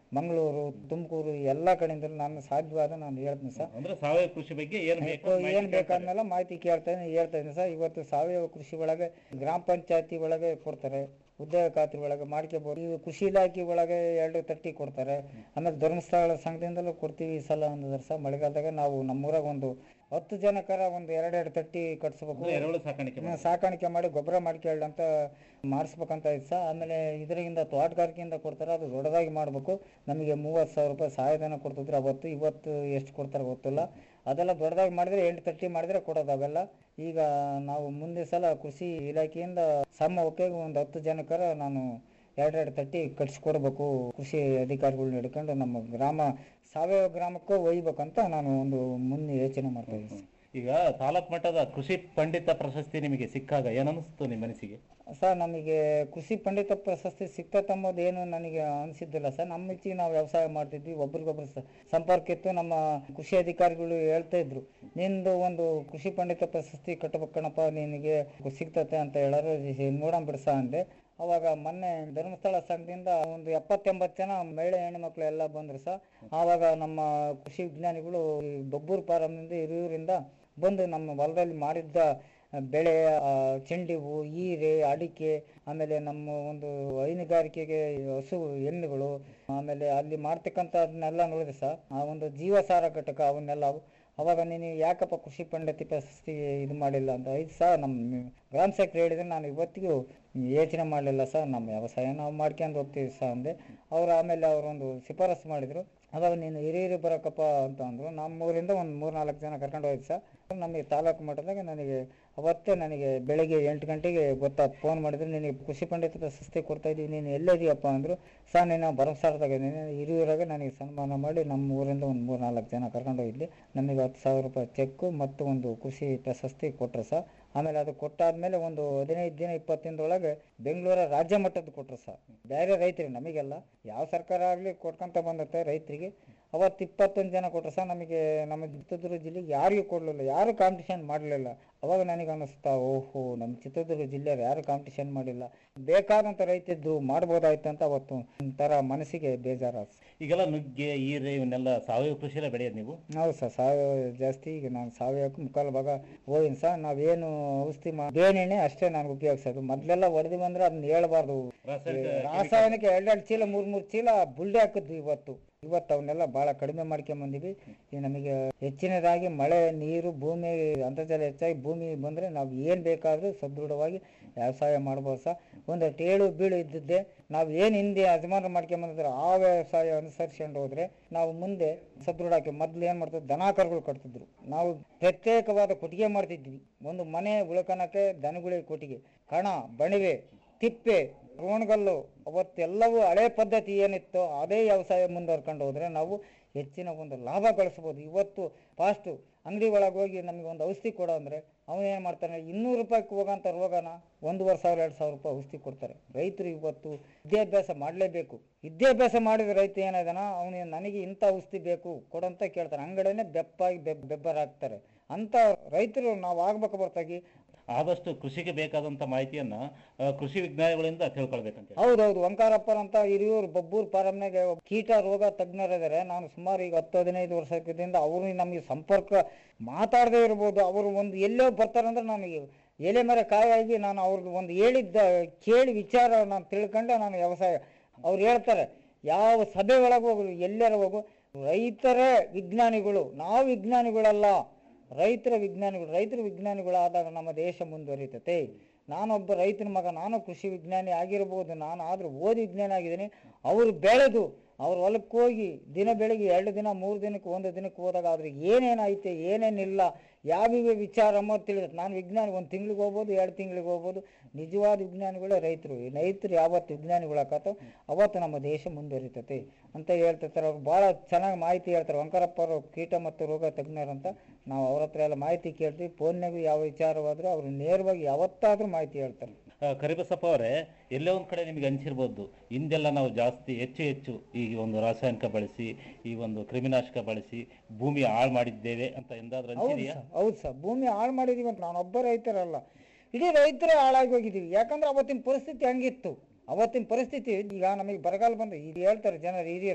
ಮಂಗಳೂರು ತುಮಕೂರು ಎಲ್ಲ ಕಡೆಯಿಂದ ನಾನು ಸಾಧ್ಯವಾದ ನಾನು ಹೇಳ್ತೀನಿ ಸರ್ ಅಂದ್ರೆ ಸಾವಯವ ಕೃಷಿ ಬಗ್ಗೆ ಏನು ಬೇಕು ಅಂತ ಏನ್ ಮಾಹಿತಿ ಬೇಕಾದ್ನೆಲ್ಲ ಮಾಹಿತಿ ಕೇಳ್ತಾ ಇದ್ದೀನಿ ಹೇಳ್ತಾ ಇದ್ದೀನಿ ಸರ್ ಇವತ್ತು ಸಾವಯವ ಕೃಷಿ ಒಳಗೆ ಗ್ರಾಮ ಪಂಚಾಯತಿ ಒಳಗೆ ಕೊಡ್ತಾರೆ ಉದ್ಯೋಗ ಖಾತ್ರಿ ಒಳಗೆ ಮಾಡ್ಕೋಬಹುದು ಈ ಕೃಷಿ ಇಲಾಖೆ ಒಳಗೆ ಎರಡು ತಟ್ಟಿ ಕೊಡ್ತಾರೆ ಆಮೇಲೆ ಧರ್ಮಸ್ಥಳ ಸಂಘದಿಂದಲೂ ಕೊಡ್ತೀವಿ ಈ ಸಲ ಅಂದಿದ್ದಾರೆ ಸರ್ ಮಳೆಗಾಲದಾಗ ನಾವು ನಮ್ಮೂರಾಗ ಒಂದು ಹತ್ತು ಜನಕರ ಒಂದು ಎರಡೆರಡು ತಟ್ಟಿ ಕಟ್ಸ್ಬೇಕು ಅಂದ್ರೆ ಎರೆಹುಳು ಸಾಕಾಣಿಕೆ ಹ್ಮ್, ಸಾಕಾಣಿಕೆ ಮಾಡಿ ಗೊಬ್ಬರ ಮಾಡ್ಕೊಳ್ಳಿ ಅಂತ ಮಾಡಿಸ್ಬೇಕಂತ ಇತ್ತು ಸರ್ ಆಮೇಲೆ ಇದರಿಂದ ತೋಟಗಾರಿಕೆಯಿಂದ ಕೊಡ್ತಾರೆ ಅದು ದೊಡ್ಡದಾಗಿ ಮಾಡಬೇಕು ನಮಗೆ ಮೂವತ್ತು ಸಾವಿರ ರೂಪಾಯಿ ಸಹಾಯಧನ ಕೊಡ್ತಿದ್ರು ಅವತ್ತು ಇವತ್ತು ಎಷ್ಟು ಕೊಡ್ತಾರೆ ಗೊತ್ತಿಲ್ಲ ಅದೆಲ್ಲ ದೊಡ್ಡದಾಗಿ ಮಾಡಿದ್ರೆ ಎಂಟು ತಟ್ಟಿ ಮಾಡಿದ್ರೆ ಕೊಡೋದು ಅವೆಲ್ಲ ಈಗ ನಾವು ಮುಂದೆ ಸಲ ಕೃಷಿ ಇಲಾಖೆಯಿಂದ ಸಮ ಒಪ್ಪಿಗೆ ಒಂದು ಹತ್ತು ಜನಕರ ನಾನು ಎರಡೆರಡು ತಟ್ಟಿ ಕಟ್ಸಿಕೊಡ್ಬೇಕು ಕೃಷಿ ಅಧಿಕಾರಿಗಳನ್ನ ಹಿಡ್ಕೊಂಡು ನಮ್ಮ ಗ್ರಾಮ ಸಾವಯವ ಗ್ರಾಮಕ್ಕೂ ಒಯ್ಬೇಕಂತ ನಾನು ಒಂದು ಮುಂದೆ ಯೋಚನೆ ಮಾಡ್ತಾ ಇದ್ದೀನಿ ಈಗ ತಾಲೂಕ್ ಮಟ್ಟದ ಕೃಷಿ ಪಂಡಿತ ಪ್ರಶಸ್ತಿ ನಿಮಗೆ ಸಿಕ್ಕಾಗ ಏನನ್ನಿಸ್ತು ನಿಮ್ಮ ಮನಸ್ಸಿಗೆ ಸರ್ ನಮಗೆ ಕೃಷಿ ಪಂಡಿತ ಪ್ರಶಸ್ತಿ ಸಿಕ್ತತ್ತಂಬುದು ಏನು ನನಗೆ ಅನಿಸಿದ್ದಿಲ್ಲ ಸರ್ ನಮ್ಮ ಇಚ್ಛೆಗೆ ನಾವು ವ್ಯವಸಾಯ ಮಾಡ್ತಿದ್ವಿ ಒಬ್ರಿಗೊಬ್ರು ಸ- ಸಂಪರ್ಕ ಇತ್ತು ನಮ್ಮ ಕೃಷಿ ಅಧಿಕಾರಿಗಳು ಹೇಳ್ತಾ ಇದ್ರು ನಿಂದು ಒಂದು ಕೃಷಿ ಪಂಡಿತ ಪ್ರಶಸ್ತಿ ಕಟ್ಟಬೇಕಣಪ್ಪ ನಿನಗೆ ಸಿಗ್ತತೆ ಅಂತ ಹೇಳೋರು ನೋಡೋಣ ಬಿಡ್ಸ ಅಂದೆ ಅವಾಗ ಮೊನ್ನೆ ಧರ್ಮಸ್ಥಳ ಸಂಘದಿಂದ ಒಂದು ಎಪ್ಪತ್ತೆಂಬತ್ತು ಜನ ಮಹಿಳೆ ಹೆಣ್ಣುಮಕ್ಳು ಎಲ್ಲ ಬಂದ್ರು ಸರ್ ಆವಾಗ ನಮ್ಮ ಕೃಷಿ ವಿಜ್ಞಾನಿಗಳು ಈ ಬೊಬ್ಬೂರು ಫಾರಮ್ನಿಂದ ಹಿರಿಯೂರಿಂದ ಬಂದು ನಮ್ಮ ಹೊಲದಲ್ಲಿ ಮಾಡಿದ್ದ ಬೆಳೆ ಆ, ಚೆಂಡು ಹೂ ಹೀರೆ ಅಡಿಕೆ ಆಮೇಲೆ ನಮ್ಮ ಒಂದು ಹೈನುಗಾರಿಕೆಗೆ ಹಸು ಎಮ್ಮೆಗಳು ಆಮೇಲೆ ಅಲ್ಲಿ ಮಾಡ್ತಕ್ಕಂಥ ಅದನ್ನೆಲ್ಲ ನೋಡಿದೆ ಸರ್ ಆ ಒಂದು ಜೀವಸಾರ ಘಟಕ ಅವನ್ನೆಲ್ಲ ಅವಾಗ ನೀನು ಯಾಕಪ್ಪ ಕೃಷಿ ಪಂಡಿತಿ ಪ್ರಶಸ್ತಿ ಇದು ಮಾಡಿಲ್ಲ ಅಂತ ಐದು ಸಹ ನಮ್ಮ ಗ್ರಾಮ ಸೆಕ್ರೆಟರಿ ಹೇಳಿದ್ರೆ ನಾನು ಇವತ್ತಿಗೂ ಯೋಚನೆ ಮಾಡಲಿಲ್ಲ ಸರ್ ನಮ್ಮ ವ್ಯವಸಾಯ ನಾವು ಮಾಡ್ಕೊಂಡು ಹೋಗ್ತೀವಿ ಸರ್ ಅಂದೆ ಅವ್ರು ಆಮೇಲೆ ಅವರೊಂದು ಶಿಫಾರಸು ಮಾಡಿದರು ಅವಾಗ ನೀನು ಹಿರಿಯರು ಬರಕಪ್ಪ ಅಂತ ಅಂದರು ನಮ್ಮೂರಿಂದ ಒಂದು ಮೂರು ನಾಲ್ಕು ಜನ ಕರ್ಕೊಂಡು ಹೋಯ್ತು ಸರ್ ನಮಗೆ ತಾಲೂಕು ಮಟ್ಟದಾಗ ನನಗೆ ಅವತ್ತೇ ನನಗೆ ಬೆಳಗ್ಗೆ ಎಂಟು ಗಂಟೆಗೆ ಗೊತ್ತಾಯ್ತು ಫೋನ್ ಮಾಡಿದ್ರು ನಿನಗೆ ಕೃಷಿ ಪಂಡಿತ ಪ್ರಶಸ್ತಿ ಕೊಡ್ತಾ ಇದ್ದೀವಿ ನೀನು ಎಲ್ಲಿದೀಯಪ್ಪ ಅಂದರು ಸರ್ ನೀನು ಭರಮಸಾರದಾಗ ನೀನು ಹಿರಿಯೂರಾಗ ನನಗೆ ಸನ್ಮಾನ ಮಾಡಿ ನಮ್ಮ ಊರಿಂದ ಒಂದು ಮೂರು ನಾಲ್ಕು ಜನ ಕರ್ಕೊಂಡು ಹೋಗಿದ್ದೆ ನಮಗೆ ಹತ್ತು ಸಾವಿರ ರೂಪಾಯಿ ಚೆಕ್ಕು ಮತ್ತು ಒಂದು ಕೃಷಿ ಪ್ರಶಸ್ತಿ ಕೊಟ್ಟರು ಸರ್ ಆಮೇಲೆ ಅದು ಕೊಟ್ಟಾದ್ಮೇಲೆ ಒಂದು ಹದಿನೈದು ದಿನ ಇಪ್ಪತ್ತು ದಿನದೊಳಗೆ ಬೆಂಗಳೂರ ರಾಜ್ಯ ಮಟ್ಟದ ಕೊಟ್ಟರು ಸರ್ ಬೇರೆ ರೈತರಿಗೆ ನಮಗೆಲ್ಲ ಯಾವ ಸರ್ಕಾರ ಆಗಲಿ ಕೊಟ್ಕೊಂತ ಬಂದತ್ತೆ ರೈತರಿಗೆ ಅವತ್ತು ಇಪ್ಪತ್ತೊಂದು ಜನ ಕೊಟ್ಟರು ಸರ್ ನಮಗೆ ನಮ್ಮ ಚಿತ್ರದುರ್ಗ ಜಿಲ್ಲೆಗೆ ಯಾರಿಗೂ ಕೊಡಲಿಲ್ಲ ಯಾರು ಕಾಂಪಿಟೇಷನ್ ಮಾಡಲಿಲ್ಲ ಅವಾಗ ನನಗೆ ಅನ್ನಿಸ್ತಾ ಓಹೋ ನಮ್ಮ ಚಿತ್ರದುರ್ಗ ಜಿಲ್ಲೆಯವ್ರು ಯಾರು ಕಾಂಪಿಟೇಷನ್ ಮಾಡಿಲ್ಲ ಬೇಕಾದಂಥ ರೈತಿದ್ದು ಮಾಡ್ಬೋದಾಯ್ತು ಅಂತ ಅವತ್ತು ಒಂಥರ ಮನಸ್ಸಿಗೆ ಬೇಜಾರಾಯ್ತು ಈಗೆಲ್ಲ ನುಗ್ಗೆ ಈರೆ ಇವನ್ನೆಲ್ಲ ಸಾವಯವ ಕೃಷಿಯಲ್ಲೇ ಬೆಳೆಯೋದು ನೀವು ಹೌದು ಸರ್ ಸಾವಯವ ಜಾಸ್ತಿ ಈಗ ನಾನು ಸಾವಯವಕ್ಕೆ ಮುಕ್ಕಾಲು ಭಾಗ ಹೋಗಿನಿ ಸರ್ ನಾವೇನು ಔಷಧಿ ಮಾ ಬೇನೆಣ್ಣೆ ಅಷ್ಟೇ ನಾನು ಉಪಯೋಗಿಸೋದು ಮೊದಲೆಲ್ಲ ಹೊಡೆದು ಬಂದ್ರೆ ಅದನ್ನ ಹೇಳ್ಬಾರ್ದು ರಾಸಾಯನಿಕ ರಾಸಾಯನಿಕ ಎರಡೆರಡು ಚೀಲ ಮೂರು ಮೂರು ಚೀಲ ಬುಲ್ಡೆ ಹಾಕಿದ್ವಿ ಇವತ್ತು ಇವತ್ತು ಅವನ್ನೆಲ್ಲ ಭಾಳ ಕಡಿಮೆ ಮಾಡ್ಕೊಂಬಂದಿವಿ ಈಗ ನಮಗೆ ಹೆಚ್ಚಿನದಾಗಿ ಮಳೆ ನೀರು ಭೂಮಿ ಅಂತರ್ಜಲ ಹೆಚ್ಚಾಗಿ ಭೂಮಿ ಬಂದರೆ ನಾವು ಏನು ಬೇಕಾದರೂ ಸದೃಢವಾಗಿ ವ್ಯವಸಾಯ ಮಾಡ್ಬೋದು ಸರ್ ಒಂದು ಟೇಳು ಬೀಳು ಇದ್ದಿದ್ದೆ ನಾವು ಏನು ಹಿಂದೆ ಯಜಮಾನ ಮಾಡ್ಕೊಂಬಂದಿದ್ರೆ ಆ ವ್ಯವಸಾಯ ಅನುಸರಿಸ್ಕೊಂಡು ಹೋದ್ರೆ ನಾವು ಮುಂದೆ ಸದೃಢ ಆಗಿ ಮೊದಲು ಏನು ಮಾಡ್ತಿದ್ವಿ ದನ ಕರುಗಳು ಕಟ್ತಿದ್ರು ನಾವು ಪ್ರತ್ಯೇಕವಾದ ಕೊಟ್ಟಿಗೆ ಮಾಡ್ತಿದ್ವಿ ಒಂದು ಮನೆ ಉಳ್ಕೊಳಕ್ಕೆ ದನಗಳಿಗೆ ಕೊಟ್ಟಿಗೆ ಕಣ ಬಣಿವೆ ತಿಪ್ಪೆ ರೋಣಗಲ್ಲು ಅವತ್ತೆಲ್ಲವೂ ಹಳೆ ಪದ್ಧತಿ ಏನಿತ್ತೋ ಅದೇ ವ್ಯವಸಾಯ ಮುಂದುವರ್ಕೊಂಡು ಹೋದ್ರೆ ನಾವು ಹೆಚ್ಚಿನ ಒಂದು ಲಾಭ ಗಳಿಸ್ಬೋದು ಇವತ್ತು ಫಾಸ್ಟು ಅಂಗಡಿ ಒಳಗೆ ಹೋಗಿ ನಮಗೆ ಒಂದು ಔಷಧಿ ಕೊಡೋ ಅಂದರೆ ಅವನು ಏನು ಮಾಡ್ತಾನೆ ಇನ್ನೂರು ರೂಪಾಯಿಗೆ ಹೋಗೋಂಥ ರೋಗನ ಒಂದೂವರೆ ಸಾವಿರ ಎರಡು ಸಾವಿರ ರೂಪಾಯಿ ಔಷಧಿ ಕೊಡ್ತಾರೆ ರೈತರು ಇವತ್ತು ವಿದ್ಯಾಭ್ಯಾಸ ಮಾಡಲೇಬೇಕು ವಿದ್ಯಾಭ್ಯಾಸ ಮಾಡಿದ ರೈತ ಏನಿದಾನ ಅವನು ನನಗೆ ಇಂಥ ಔಷಧಿ ಬೇಕು ಕೊಡಂತ ಕೇಳ್ತಾನೆ ಅಂಗಡಿನೇ ಬೆಪ್ಪಾಗಿ ಬೆಬ್ ಬೆಬ್ಬರಾಗ್ತಾರೆ ಅಂತ ರೈತರು ನಾವು ಆಗ್ಬೇಕು ಹೊರತಾಗಿ ಆದಷ್ಟು ಕೃಷಿಗೆ ಬೇಕಾದಂತ ಮಾಹಿತಿಯನ್ನ ಆ, ಕೃಷಿ ವಿಜ್ಞಾನಿಗಳಿಂದ ತಿಳ್ಕೊಳ್ಬೇಕಂತ ಹೇಳಿ. ಹೌದೌದು ವಂಕಾರಪ್ಪರ್ ಅಂತ ಹಿರಿಯೂರು ಬಬ್ಬೂರ್ ಫಾರಮ್ನಾಗ ಕೀಟ ರೋಗ ತಜ್ಞರಿದ್ದಾರೆ ನಾನು ಸುಮಾರು ಈಗ ಹತ್ತು ಹದಿನೈದು ವರ್ಷದಿಂದ ಅವರು ನಮಗೆ ಸಂಪರ್ಕ ಮಾತಾಡದೇ ಇರ್ಬೋದು ಅವರು ಒಂದು ಎಲ್ಲೋ ಬರ್ತಾರಂದ್ರೆ ನನಗೆ ಎಲೆ ಮರ ಕಾಯಾಗಿ ನಾನು ಅವ್ರದ್ದು ಒಂದು ಹೇಳಿದ್ದ ಕೇಳಿ ವಿಚಾರ ನಾನು ತಿಳ್ಕೊಂಡೆ ನಾನು ವ್ಯವಸಾಯ ಅವ್ರು ಹೇಳ್ತಾರೆ ಯಾವ ಸಭೆ ಒಳಗೆ ಹೋಗು ಎಲ್ಲರ ಹೋಗು ರೈತರೇ ವಿಜ್ಞಾನಿಗಳು ನಾವು ವಿಜ್ಞಾನಿಗಳಲ್ಲ ರೈತರ ವಿಜ್ಞಾನಿಗಳು ರೈತರ ವಿಜ್ಞಾನಿಗಳಾದಾಗ ನಮ್ಮ ದೇಶ ಮುಂದುವರಿತತೆ ನಾನೊಬ್ಬ ರೈತನ ಮಗ ನಾನು ಕೃಷಿ ವಿಜ್ಞಾನಿ ಆಗಿರ್ಬೋದು ನಾನು ಆದರೂ ಓದಿ ವಿಜ್ಞಾನಿ ಆಗಿದ್ದೀನಿ ಅವರು ಬೆಳೆದು ಅವ್ರ ಹೊಲಕ್ಕೆ ಹೋಗಿ ದಿನ ಬೆಳಿಗ್ಗೆ ಎರಡು ದಿನ ಮೂರು ದಿನಕ್ಕೆ ಒಂದು ದಿನಕ್ಕೆ ಹೋದಾಗ ಅವ್ರಿಗೆ ಏನೇನೈತೆ ಏನೇನಿಲ್ಲ ಯಾವ್ಯಾವ ವಿಚಾರ ಅನ್ನೋದು ತಿಳಿಯುತ್ತೆ ನಾನು ವಿಜ್ಞಾನಿ ಒಂದು ತಿಂಗಳಿಗೆ ಹೋಗ್ಬೋದು ಎರಡು ತಿಂಗಳಿಗೆ ಹೋಗ್ಬೋದು ನಿಜವಾದ ವಿಜ್ಞಾನಿಗಳೇ ರೈತರು ಈ ರೈತರು ಯಾವತ್ತು ವಿಜ್ಞಾನಿಗಳಾಕತ್ತೋ ಅವತ್ತು ನಮ್ಮ ದೇಶ ಮುಂದುವರಿತತೆ ಅಂತ ಹೇಳ್ತಿರ್ತಾರೆ ಅವ್ರು ಭಾಳ ಚೆನ್ನಾಗಿ ಮಾಹಿತಿ ಹೇಳ್ತಾರೆ ವಂಕರಪ್ಪ ಅವರು ಕೀಟ ಮತ್ತು ರೋಗ ತಜ್ಞರಂತ ನಾವು ಅವ್ರ ಹತ್ರ ಎಲ್ಲ ಮಾಹಿತಿ ಕೇಳ್ತೀವಿ ಫೋನ್ನಾಗೂ ಯಾವ ವಿಚಾರವಾದರೂ ಅವರು ನೇರವಾಗಿ ಯಾವತ್ತಾದರೂ ಮಾಹಿತಿ ಹೇಳ್ತಾರೆ ಆ, ಕರಿಬಸಪ್ಪ ಅವರೇ ಎಲ್ಲೋ ಒಂದ್ ಕಡೆ ನಿಮಗೆ ಅನಿಸಿರ್ಬೋದು ಹಿಂದೆಲ್ಲ ನಾವು ಜಾಸ್ತಿ ಹೆಚ್ಚು ಹೆಚ್ಚು ಈ ಒಂದು ರಾಸಾಯನಿಕ ಬಳಸಿ ಈ ಒಂದು ಕ್ರಿಮಿನಾಶಕ ಬಳಸಿ ಭೂಮಿ ಹಾಳು ಮಾಡಿದ್ದೇವೆ ಅಂತ ಎಂದಾದ್ರೂ ಹೌದು ಅನಿಸಿದೆಯಾ ಸರ್ ಹೌದು ಸರ್ ಭೂಮಿ ಹಾಳು ಮಾಡಿದೀವಿ ಅಂತ ನಾನೊಬ್ಬ ರೈತರಲ್ಲ ಇಡೀ ರೈತರೇ ಹಾಳಾಗಿ ಹೋಗಿದ್ದೀವಿ ಯಾಕಂದ್ರೆ ಅವತ್ತಿನ ಪರಿಸ್ಥಿತಿ ಹಂಗಿತ್ತು ಅವತ್ತಿನ ಪರಿಸ್ಥಿತಿ ಈಗ ನಮಗೆ ಬರಗಾಲ ಬಂದು ಇದು ಹೇಳ್ತಾರೆ ಜನರು ಹಿರಿಯರು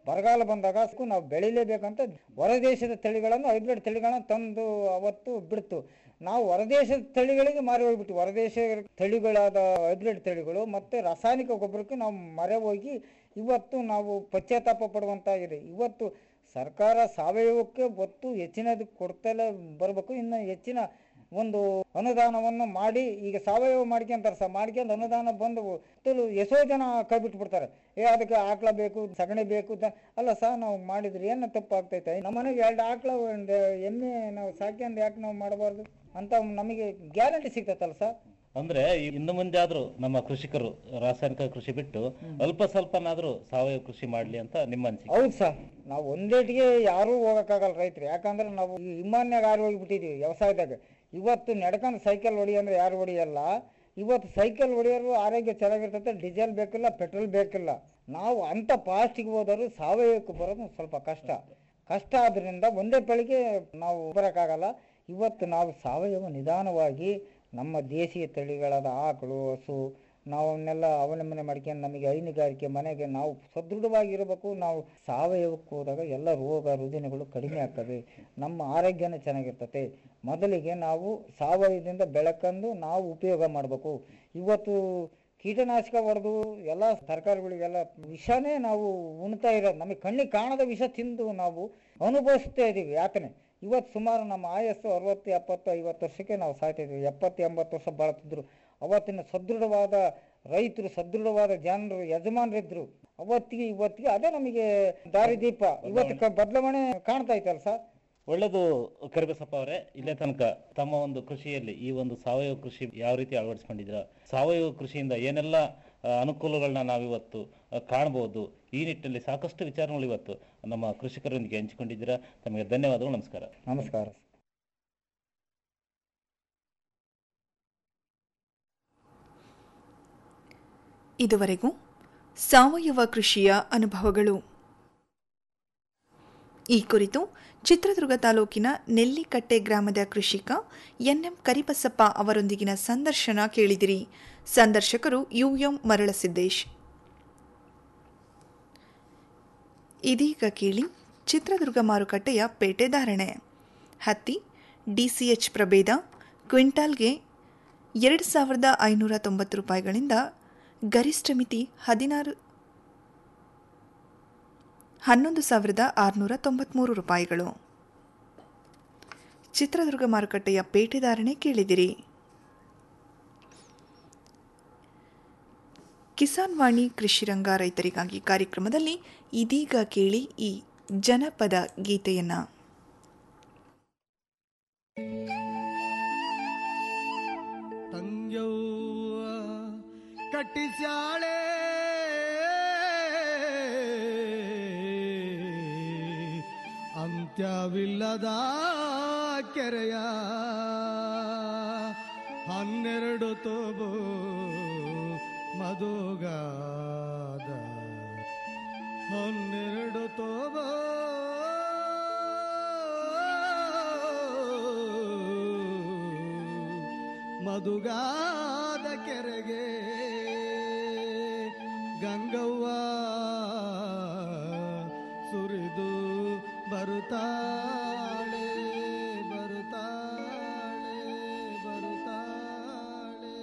ಬರಗಾಲ ಬಂದಾಗ ಅದಕ್ಕೂ ನಾವು ಬೆಳಿಲೇಬೇಕಂತ ಹೊರದೇಶದ ತಳಿಗಳನ್ನು ಹೈಬ್ರಿಡ್ ತಳಿಗಳನ್ನ ತಂದು ಅವತ್ತು ಬಿಡ್ತು ನಾವು ಹೊರದೇಶದ ತಳಿಗಳಿಗೆ ಮಾರಿ ಹೋಗ್ಬಿಟ್ಟು ಹೊರದೇಶ ತಳಿಗಳಾದ ಹೈಬ್ರಿಡ್ ತಳಿಗಳು ಮತ್ತು ರಾಸಾಯನಿಕ ಗೊಬ್ಬರಕ್ಕೆ ನಾವು ಮರೆ ಹೋಗಿ ಇವತ್ತು ನಾವು ಪಶ್ಚಾತ್ತಾಪ ಪಡುವಂತ ಇದೆ ಇವತ್ತು ಸರ್ಕಾರ ಸಾವಯವಕ್ಕೆ ಒತ್ತು ಹೆಚ್ಚಿನದು ಕೊಡ್ತಲೇ ಬರಬೇಕು ಇನ್ನು ಹೆಚ್ಚಿನ ಒಂದು ಅನುದಾನವನ್ನು ಮಾಡಿ ಈಗ ಸಾವಯವ ಮಾಡ್ಕೊಂತಾರೆ ಸಹ ಮಾಡ್ಕೊಂಡು ಅನುದಾನ ಬಂದು ಮೊದಲು ಎಷ್ಟೋ ಜನ ಕೈ ಬಿಟ್ಬಿಡ್ತಾರೆ ಏ ಅದಕ್ಕೆ ಆಕಳ ಬೇಕು ಸಗಣಿ ಬೇಕು ದ- ಅಲ್ಲ ಸಹ ನಾವು ಮಾಡಿದ್ರೆ ಏನು ತಪ್ಪಾಗ್ತೈತೆ ನಮ್ಮ ಮನೆಗೆ ಎರಡು ಆಕಳ ಒಂದು ಎಮ್ಮೆ ನಾವು ಸಾಕ್ಯಂದು ಯಾಕೆ ನಾವು ಮಾಡಬಾರ್ದು ಅಂತ ನಮಗೆ ಗ್ಯಾರಂಟಿ ಸಿಗ್ತೈತಲ್ಲ ಸರ್ ಅಂದ್ರೆ ಈ ಇನ್ನು ಮುಂದೆ ಆದ್ರೂ ನಮ್ಮ ಕೃಷಿಕರು ರಾಸಾಯನಿಕ ಕೃಷಿ ಬಿಟ್ಟು ಅಲ್ಪ ಸ್ವಲ್ಪನಾದ್ರೂ ಸಾವಯವ ಕೃಷಿ ಮಾಡ್ಲಿ ಅಂತ ನಿಮ್ಮ ಅನಿಸಿಕೆ ಹೌದು ಸರ್ ನಾವು ಒಂದೇಟಿಗೆ ಯಾರೂ ಹೋಗೋಕ್ಕಾಗಲ್ಲ ರೈತರು ಯಾಕಂದ್ರೆ ನಾವು ಈ ವಿಮಾನ್ಯಾಗ ಯಾರು ಹೋಗಿಬಿಟ್ಟಿದ್ದೀವಿ ವ್ಯವಸಾಯದಾಗ ಇವತ್ತು ನಡ್ಕೊಂಡು ಸೈಕಲ್ ಹೊಡಿ ಅಂದ್ರೆ ಯಾರು ಹೊಡಿಯಲ್ಲ ಇವತ್ತು ಸೈಕಲ್ ಹೊಡಿಯೋರು ಆರೋಗ್ಯ ಚೆನ್ನಾಗಿರ್ತೈತೆ ಡೀಸೆಲ್ ಬೇಕಿಲ್ಲ ಪೆಟ್ರೋಲ್ ಬೇಕಿಲ್ಲ ನಾವು ಅಂಥ ಫಾಸ್ಟಿಗೆ ಹೋದವರು ಸಾವಯವಕ್ಕೆ ಬರೋದು ಸ್ವಲ್ಪ ಕಷ್ಟ ಕಷ್ಟ ಆದ್ರಿಂದ ಒಂದೇ ಪಳಿಗೆ ನಾವು ಬರೋಕ್ಕಾಗಲ್ಲ ಇವತ್ತು ನಾವು ಸಾವಯವ ನಿಧಾನವಾಗಿ ನಮ್ಮ ದೇಶೀಯ ತಳಿಗಳಾದ ಆಕಳು ಹಸು ನಾವು ಅವನ್ನೆಲ್ಲ ಅವಲಂಬನೆ ಮಾಡ್ಕೊಂಡು ನಮಗೆ ಹೈನುಗಾರಿಕೆ ಮನೆಗೆ ನಾವು ಸದೃಢವಾಗಿರಬೇಕು ನಾವು ಸಾವಯವಕ್ಕೆ ಹೋದಾಗ ಎಲ್ಲ ರೋಗ ರುಜಿನಗಳು ಕಡಿಮೆ ಆಗ್ತವೆ ನಮ್ಮ ಆರೋಗ್ಯನೂ ಚೆನ್ನಾಗಿರ್ತತೆ ಮೊದಲಿಗೆ ನಾವು ಸಾವಯವದಿಂದ ಬೆಳಕಂದು ನಾವು ಉಪಯೋಗ ಮಾಡಬೇಕು ಇವತ್ತು ಕೀಟನಾಶಕ ಹೊಡೆದು ಎಲ್ಲ ತರಕಾರಿಗಳಿಗೆಲ್ಲ ವಿಷನೇ ನಾವು ಉಣ್ತಾ ಇರೋದು ನಮಗೆ ಕಣ್ಣಿಗೆ ಕಾಣದ ವಿಷ ತಿಂದು ನಾವು ಅನುಭವಿಸ್ತಾ ಇದ್ದೀವಿ ಯಾತನೆ ಇವತ್ತು ಸುಮಾರು ನಮ್ಮ ಆಯಸ್ಸು ಅರವತ್ತು ಎಪ್ಪತ್ತು ಐವತ್ತು ವರ್ಷಕ್ಕೆ ನಾವು ಸಾಯ್ತಾ ಇದ್ದೀವಿ ಎಪ್ಪತ್ತು ಎಂಬತ್ತು ವರ್ಷ ಬಾಳ್ತಿದ್ರು ಅವತ್ತಿನ ಸದೃಢವಾದ ರೈತರು ಸದೃಢವಾದ ಜನರು ಯಜಮಾನರಿದ್ರು ಅವತ್ತಿಗೆ ಇವತ್ತಿಗೆ ಅದೇ ನಮಗೆ ದಾರಿದೀಪ ಇವತ್ತು ಕ- ಬದಲಾವಣೆ ಕಾಣ್ತಾ ಐತಲ್ಲ ಸರ್ ಒಳ್ಳೆದು ಕರಿಬಸಪ್ಪ ಅವರೇ ಇಲ್ಲೇ ತನಕ ತಮ್ಮ ಒಂದು ಕೃಷಿಯಲ್ಲಿ ಈ ಒಂದು ಸಾವಯವ ಕೃಷಿ ಯಾವ ರೀತಿ ಅಳವಡಿಸ್ಕೊಂಡಿದ್ದೀರಾ ಸಾವಯವ ಕೃಷಿಯಿಂದ ಏನೆಲ್ಲ ಆ, ಅನುಕೂಲಗಳನ್ನ ನಾವಿವತ್ತು ಆ, ಕಾಣ್ಬೋದು ಈ ನಿಟ್ಟಿನಲ್ಲಿ ಸಾಕಷ್ಟು ವಿಚಾರಗಳು ಇವತ್ತು ನಮ್ಮ ಕೃಷಿಕರೊಂದಿಗೆ ಹಂಚಿಕೊಂಡಿದ್ದೀರಾ ತಮಗೆ ಧನ್ಯವಾದಗಳು ನಮಸ್ಕಾರ ನಮಸ್ಕಾರ ಇದುವರೆಗೂ ಸಾವಯವ ಕೃಷಿಯ ಅನುಭವಗಳು ಈ ಕುರಿತು ಚಿತ್ರದುರ್ಗ ತಾಲೂಕಿನ ನೆಲ್ಲಿಕಟ್ಟೆ ಗ್ರಾಮದ ಕೃಷಿಕ ಎನ್ಎಂ ಕರಿಬಸಪ್ಪ ಅವರೊಂದಿಗಿನ ಸಂದರ್ಶನ ಕೇಳಿದಿರಿ ಸಂದರ್ಶಕರು ಯುಎಂ ಮರಳಸಿದ್ದೇಶ್ ಇದೀಗ ಕೇಳಿ ಚಿತ್ರದುರ್ಗ ಮಾರುಕಟ್ಟೆಯ ಪೇಟೆ ಧಾರಣೆ ಹತ್ತಿ ಡಿಸಿಎಚ್ ಪ್ರಭೇದ ಕ್ವಿಂಟಾಲ್ಗೆ ಎರಡು ಸಾವಿರದ ಐನೂರ ತೊಂಬತ್ತು ರೂಪಾಯಿಗಳಿಂದ ಗರಿಷ್ಠ ಮಿತಿ ಹದಿನಾರು ಹನ್ನೊಂದು ಸಾವಿರದ ಆರುನೂರ ತೊಂಬತ್ತ್ಮೂರು ರೂಪಾಯಿಗಳು ಚಿತ್ರದುರ್ಗ ಮಾರುಕಟ್ಟೆಯ ಪೇಟೆ ಧಾರಣೆ ಕೇಳಿದಿರಿ ಕಿಸಾನ್ ವಾಣಿ ಕೃಷಿರಂಗ ರೈತರಿಗಾಗಿ ಕಾರ್ಯಕ್ರಮದಲ್ಲಿ ಇದೀಗ ಕೇಳಿ ಈ ಜನಪದ ಗೀತೆಯನ್ನ ತಂಗ್ಯವ್ವ ಕಟ್ಟಿಸ್ಯಾಳೆ ಅಂತ್ಯವಿಲ್ಲದ ಕೆರೆಯ ಹನ್ನೆರಡು ತೋಬು ಮಧುಗಾದ ಹನ್ನೆರಡು ತೋಬೋ ಮಧುಗಾದ ಕೆರೆಗೆ ಗಂಗವ್ವ ಸುರಿದು ಬರುತ್ತಾಳೆ ಬರುತ್ತಾಳೆ ಬರುತ್ತಾಳೆ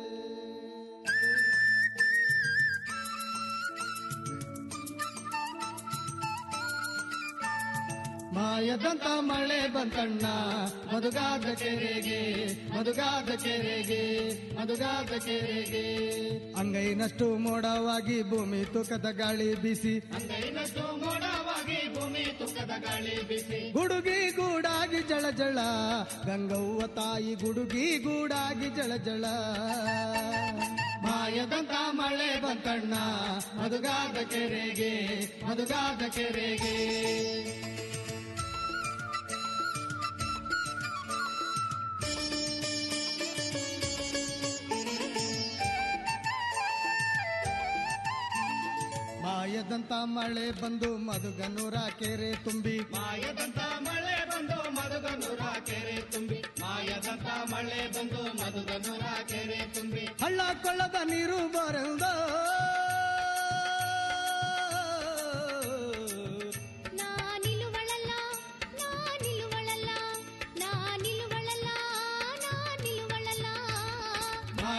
ಮಾಯದಂತ ಮಳೆ ಬಂತಣ್ಣ ಮಧುಗಾದ ಕೆರೆಗೆ ಮಧುಗಾದ ಕೆರೆಗೆ ಮಧುಗಾದ ಕೆರೆಗೆ ಅಂಗೈನಷ್ಟು ಮೋಡವಾಗಿ ಭೂಮಿ ತೂಕದ ಗಾಳಿ ಬೀಸಿ ಅಂಗೈನಷ್ಟು ಮೋಡವಾಗಿ ಭೂಮಿ ತೂಕದ ಗಾಳಿ ಬೀಸಿ ಗುಡುಗಿ ಗೂಡಾಗಿ ಜಳ ಜಳ ಗಂಗವ್ವ ತಾಯಿ ಗುಡುಗಿ ಗೂಡಾಗಿ ಜಳ ಜಳ ಮಾಯದಂತ ಮಳೆ ಬಂತಣ್ಣ ಮಧುಗಾದ ಕೆರೆಗೆ ಮಧುಗಾದ ಕೆರೆಗೆ ಮಾಯದಂತ ಮಳೆ ಬಂದು ಮಧುಗನೂರ ಕೆರೆ ತುಂಬಿ ಮಾಯದಂತ ಮಳೆ ಬಂದು ಮಧುಗನೂರ ಕೆರೆ ತುಂಬಿ ಮಾಯದಂತ ಮಳೆ ಬಂದು ಮಧುಗನೂರ ಕೆರೆ ತುಂಬಿ ಹಳ್ಳ ಕೊಳ್ಳದ ನೀರು ಬರೆದ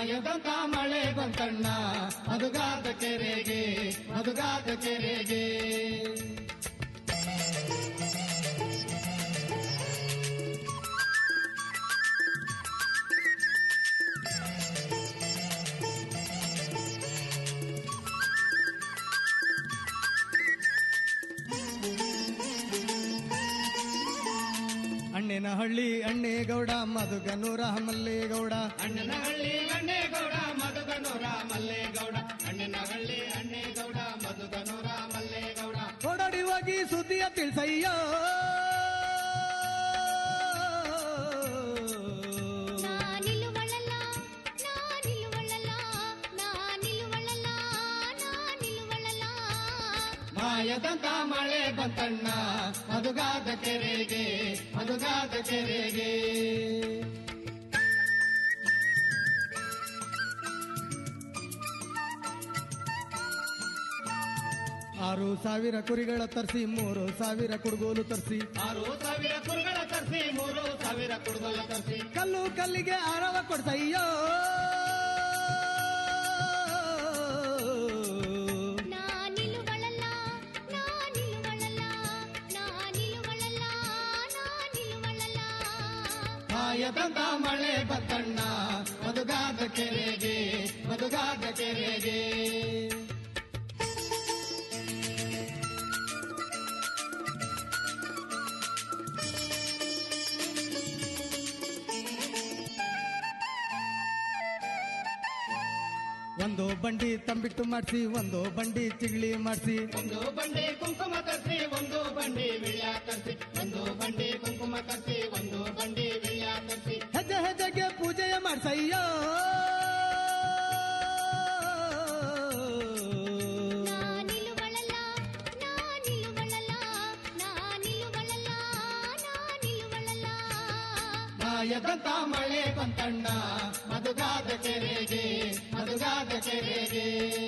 ಮಾಯದಂತ ಮಳೆ ಬಂತಣ್ಣ ಮಧುಗಾದ ಕೆರೆಗೆ ಮಧುಗಾದ ಕೆರೆಗೆ ಅಣ್ಣನ ಹಳ್ಳಿ ಅಣ್ಣೇಗೌಡ ಮಧುಗನೂರ ಮಲ್ಲೇಗೌಡ ಅಣ್ಣನ ಹಳ್ಳಿ ಅಣ್ಣೇಗೌಡ ಮಧುಗನೂರ ಮಲ್ಲೇಗೌಡ ಅಣ್ಣನ ಹಳ್ಳಿ ಅಣ್ಣೇಗೌಡ ಮಧುಗನೂರ ಮಲ್ಲೇಗೌಡ ಓಡಾಡಿ ಹೋಗಿ ಸುದ್ದಿಯ ತಿಳಿಸಯ್ಯ ಮಾಯದಂತ ಮಳೆ ಬಂತಣ್ಣ ಮಧುಗಾದ ಕೆರೆಗೆ ಮಧುಗಾದ ಕೆರೆಗೆ ಆರು ಸಾವಿರ ಕುರಿಗಳ ತರಿಸಿ ಮೂರು ಸಾವಿರ ಕುಡುಗೋಲು ತರಿಸಿ ಆರು ಸಾವಿರ ಕುರಿಗಳ ತರಿಸಿ ಮೂರು ಸಾವಿರ ಕುಡುಗೋಲು ತರಿಸಿ ಕಲ್ಲು ಕಲ್ಲಿಗೆ ಆರವ ಕೊಡ್ಸಯ್ಯೋ ಮಾಯದಂತ ಮಳೆ ಬತ್ತಣ್ಣ ಮಧುಗಾದ ಕೆರೆಗೆ ಮಧುಗಾದ ಕೆರೆಗೆ ಒಂದು ಬಂಡಿ ತಂಬಿಟ್ಟು ಮಾಡಿಸಿ ಒಂದು ಬಂಡಿ ಚಿಗಳಿ ಮಾಡಿಸಿ ಒಂದು ಬಂಡಿ ಕುಂಕುಮ ತರಿಸಿ ಒಂದು ಬಂಡಿ ವಿಳ್ಯ ತರಿಸಿ ಒಂದು ಬಂಡಿ ಕುಂಕುಮ ತರಿಸಿ ಒಂದು ಬಂಡಿ ವಿಳ್ಯ ತರಿಸಿ ಹೆಜ್ಜೆ ಹೆಜ್ಜೆಗೆ ಪೂಜೆಯ ಮಾಡ್ಸಯ್ಯೋ ಮಾಯದಂತ ಮಳೆ ಬಂತಣ್ಣ ಮಧುಗಾದ ಕೆರೆಗೆ ಮಧುಗಾದ ಕೆರೆಗೆ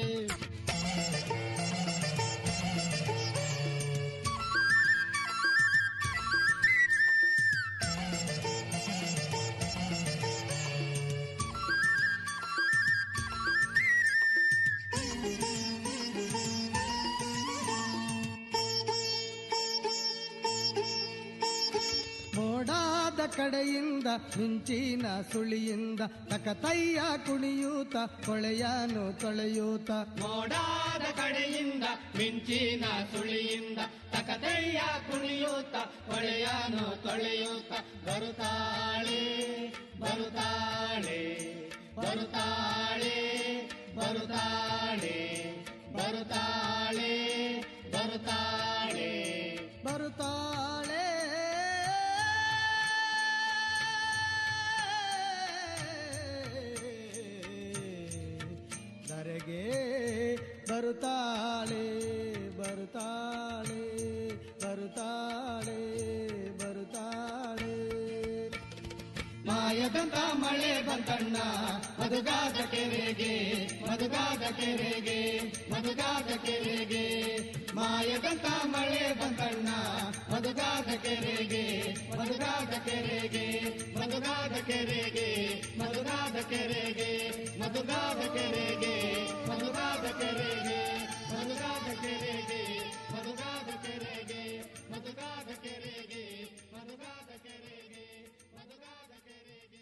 ಮೋಡಾದ ಕಡೆಯಿಂದ ಮಿಂಚಿನ ಸುಳಿಯಿಂದ ತಕತಯ್ಯ ಕುಣಿಯೂತ ಕೊಳೆಯನು ತೊಳೆಯೂತ ಮೋಡಾದ ಕಡೆಯಿಂದ ಮಿಂಚಿನ ಸುಳಿಯಿಂದ ತಕತಯ್ಯ ಕುಣಿಯೂತ ಕೊಳೆಯನು ತೊಳೆಯೂತ ಬರುತ್ತಾಳೆ ಬರುತ್ತಾಳೆ ಬರುತ್ತಾಳೆ ಬರುತ್ತಾಳೆ ಬರುತ್ತಾಳೆ ಬರುತ್ತಾಳೆ ಬರುತ್ತಾಳೆ ಧರೆಗೆ ಬರುತ್ತಾಳೆ ಬರುತ್ತಾಳೆ ಬರುತ್ತಾಳೆ ಬರುತ್ತಾಳೆ ಮಾಯದಂತ ಮಳೆ ಬಂತಣ್ಣ ಮಧುಗಾದ ಕೆರೆಗೆ ಮಧುಗಾದ ಕೆರೆಗೆ ಮಧುಗಾದ ಕೆರೆಗೆ ಮಾಯದಂತ ಮಳೆ ಬಂತಣ್ಣ ಮಧುಗಾದ ಕೆರೆಗೆ ಮಧುಗಾದ ಕೆರೆಗೆ ಮಧುಗಾದ ಕೆರೆಗೆ ಮಧುಗಾದ ಕೆರೆಗೆ ಮಧುಗಾದ ಕೆರೆಗೆ ಮಧುಗಾದ ಕೆರೆಗೆ ಮಧುಗಾದ ಕೆರೆಗೆ ಮಧುಗಾದ ಕೆರೆಗೆ ಮಧುಗಾದ ಕೆರೆಗೆ ಮಧುಗಾದ ಕೆರೆಗೆ ಮಧುಗಾದ ಕೆರೆಗೆ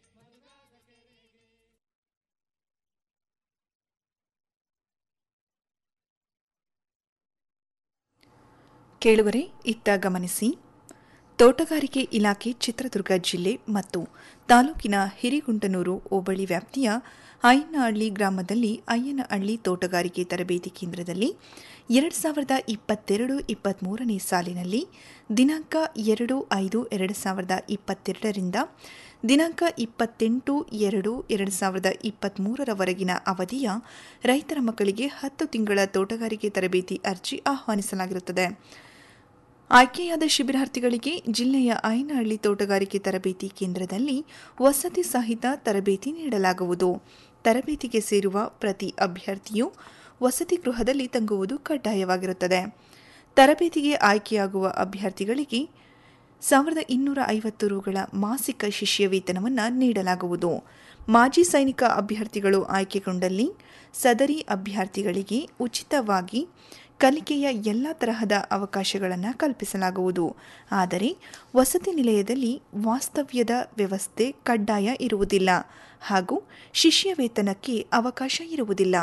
ಕೇಳುವರೆ ಇತ್ತ ಗಮನಿಸಿ ತೋಟಗಾರಿಕೆ ಇಲಾಖೆ ಚಿತ್ರದುರ್ಗ ಜಿಲ್ಲೆ ಮತ್ತು ತಾಲೂಕಿನ ಹಿರಿಗುಂಟನೂರು ಹೋಬಳಿ ವ್ಯಾಪ್ತಿಯ ಅಯ್ಯನಹಳ್ಳಿ ಗ್ರಾಮದಲ್ಲಿ ಅಯ್ಯನಹಳ್ಳಿ ತೋಟಗಾರಿಕೆ ತರಬೇತಿ ಕೇಂದ್ರದಲ್ಲಿ ಎರಡು ಸಾವಿರದ ಇಪ್ಪತ್ತೆರಡು ಇಪ್ಪತ್ತ್ಮೂರನೇ ಸಾಲಿನಲ್ಲಿ ದಿನಾಂಕ ಎರಡು ಐದು ಎರಡು ಸಾವಿರದ ಇಪ್ಪತ್ತೆರಡರಿಂದ ದಿನಾಂಕ ಇಪ್ಪತ್ತೆಂಟು ಎರಡು ಎರಡು ಸಾವಿರದ ಇಪ್ಪತ್ತ್ಮೂರರವರೆಗಿನ ಅವಧಿಯ ರೈತರ ಮಕ್ಕಳಿಗೆ ಹತ್ತು ತಿಂಗಳ ತೋಟಗಾರಿಕೆ ತರಬೇತಿ ಅರ್ಜಿ ಆಹ್ವಾನಿಸಲಾಗಿರುತ್ತದೆ ಆಯ್ಕೆಯಾದ ಶಿಬಿರಾರ್ಥಿಗಳಿಗೆ ಜಿಲ್ಲೆಯ ಐನಹಳ್ಳಿ ತೋಟಗಾರಿಕೆ ತರಬೇತಿ ಕೇಂದ್ರದಲ್ಲಿ ವಸತಿ ಸಹಿತ ತರಬೇತಿ ನೀಡಲಾಗುವುದು ತರಬೇತಿಗೆ ಸೇರುವ ಪ್ರತಿ ಅಭ್ಯರ್ಥಿಯು ವಸತಿ ಗೃಹದಲ್ಲಿ ತಂಗುವುದು ಕಡ್ಡಾಯವಾಗಿರುತ್ತದೆ ತರಬೇತಿಗೆ ಆಯ್ಕೆಯಾಗುವ ಅಭ್ಯರ್ಥಿಗಳಿಗೆ ಸಾವಿರದ ಇನ್ನೂರ ಐವತ್ತು ರುಗಳ ಮಾಸಿಕ ಶಿಷ್ಯ ವೇತನವನ್ನು ನೀಡಲಾಗುವುದು ಮಾಜಿ ಸೈನಿಕ ಅಭ್ಯರ್ಥಿಗಳು ಆಯ್ಕೆಗೊಂಡಲ್ಲಿ ಸದರಿ ಅಭ್ಯರ್ಥಿಗಳಿಗೆ ಉಚಿತವಾಗಿ ಕಲಿಕೆಯ ಎಲ್ಲ ತರಹದ ಅವಕಾಶಗಳನ್ನು ಕಲ್ಪಿಸಲಾಗುವುದು ಆದರೆ ವಸತಿ ನಿಲಯದಲ್ಲಿ ವಾಸ್ತವ್ಯದ ವ್ಯವಸ್ಥೆ ಕಡ್ಡಾಯ ಇರುವುದಿಲ್ಲ ಹಾಗೂ ಶಿಷ್ಯ ವೇತನಕ್ಕೆ ಅವಕಾಶ ಇರುವುದಿಲ್ಲ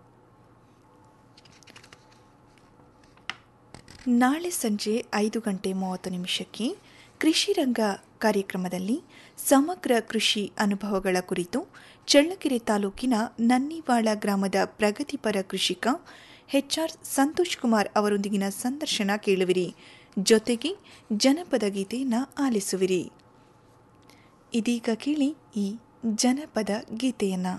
ನಾಳೆ ಸಂಜೆ ಐದು ಗಂಟೆ ಮೂವತ್ತು ನಿಮಿಷಕ್ಕೆ ಕೃಷಿ ರಂಗ ಕಾರ್ಯಕ್ರಮದಲ್ಲಿ ಸಮಗ್ರ ಕೃಷಿ ಅನುಭವಗಳ ಕುರಿತು ಚಳ್ಳಕೆರೆ ತಾಲೂಕಿನ ನನ್ನಿವಾಳ ಗ್ರಾಮದ ಪ್ರಗತಿಪರ ಕೃಷಿಕ ಎಚ್ಆರ್ ಸಂತೋಷ್ ಕುಮಾರ್ ಅವರೊಂದಿಗಿನ ಸಂದರ್ಶನ ಕೇಳುವಿರಿ ಜೊತೆಗೆ ಜನಪದ ಗೀತೆಯನ್ನು ಆಲಿಸುವಿರಿ ಇದೀಗ ಕೇಳಿ ಈ ಜನಪದ ಗೀತೆಯನ್ನು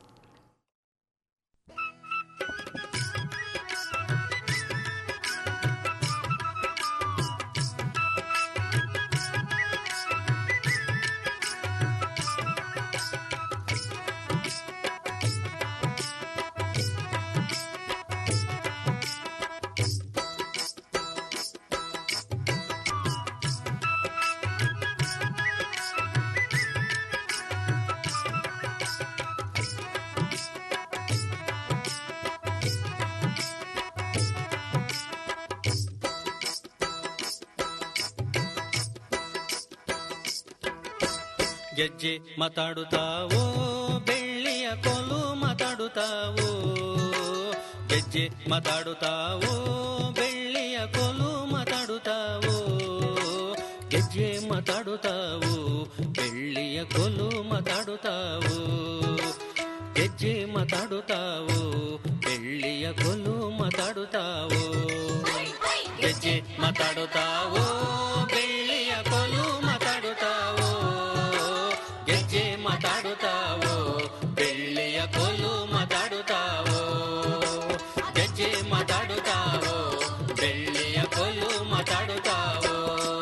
ಗೆಜ್ಜೆ ಮಾತಾಡುತ್ತಾವೋ ಬೆಳ್ಳಿಯ ಕೋಲು ಮಾತಾಡುತ್ತಾವೋ ಗೆಜ್ಜೆ ಮಾತಾಡುತ್ತಾವೋ ಬೆಳ್ಳಿಯ ಕೋಲು ಮಾತಾಡುತ್ತಾವೋ ಗೆಜ್ಜೆ ಮಾತಾಡುತ್ತಾವೋ ಬೆಳ್ಳಿಯ ಕೋಲು ಮಾತಾಡುತ್ತಾವೋ ಗೆಜ್ಜೆ ಮಾತಾಡುತ್ತಾವೋ ಬೆಳ್ಳಿಯ ಕೋಲು ಮಾತಾಡುತ್ತಾವೋ ಗೆಜ್ಜೆ ಮಾತಾಡುತ್ತಾವೋ ಬೆಳ್ಳಿಯ ಕೋಲು ಮಾತಾಡುತ್ತಾವೋ ಗೆಜ್ಜೆ ಮಾತಾಡುತ್ತಾವೋ ಬೆಳ್ಳಿಯ ಕೋಲು ಮಾತಾಡುತ್ತಾವೋ ಗೆಜ್ಜೆ ಮಾತಾಡುತ್ತಾವೋ ಬೆಳ್ಳಿಯ ಕೋಲು ಮಾತಾಡುತ್ತಾವೋ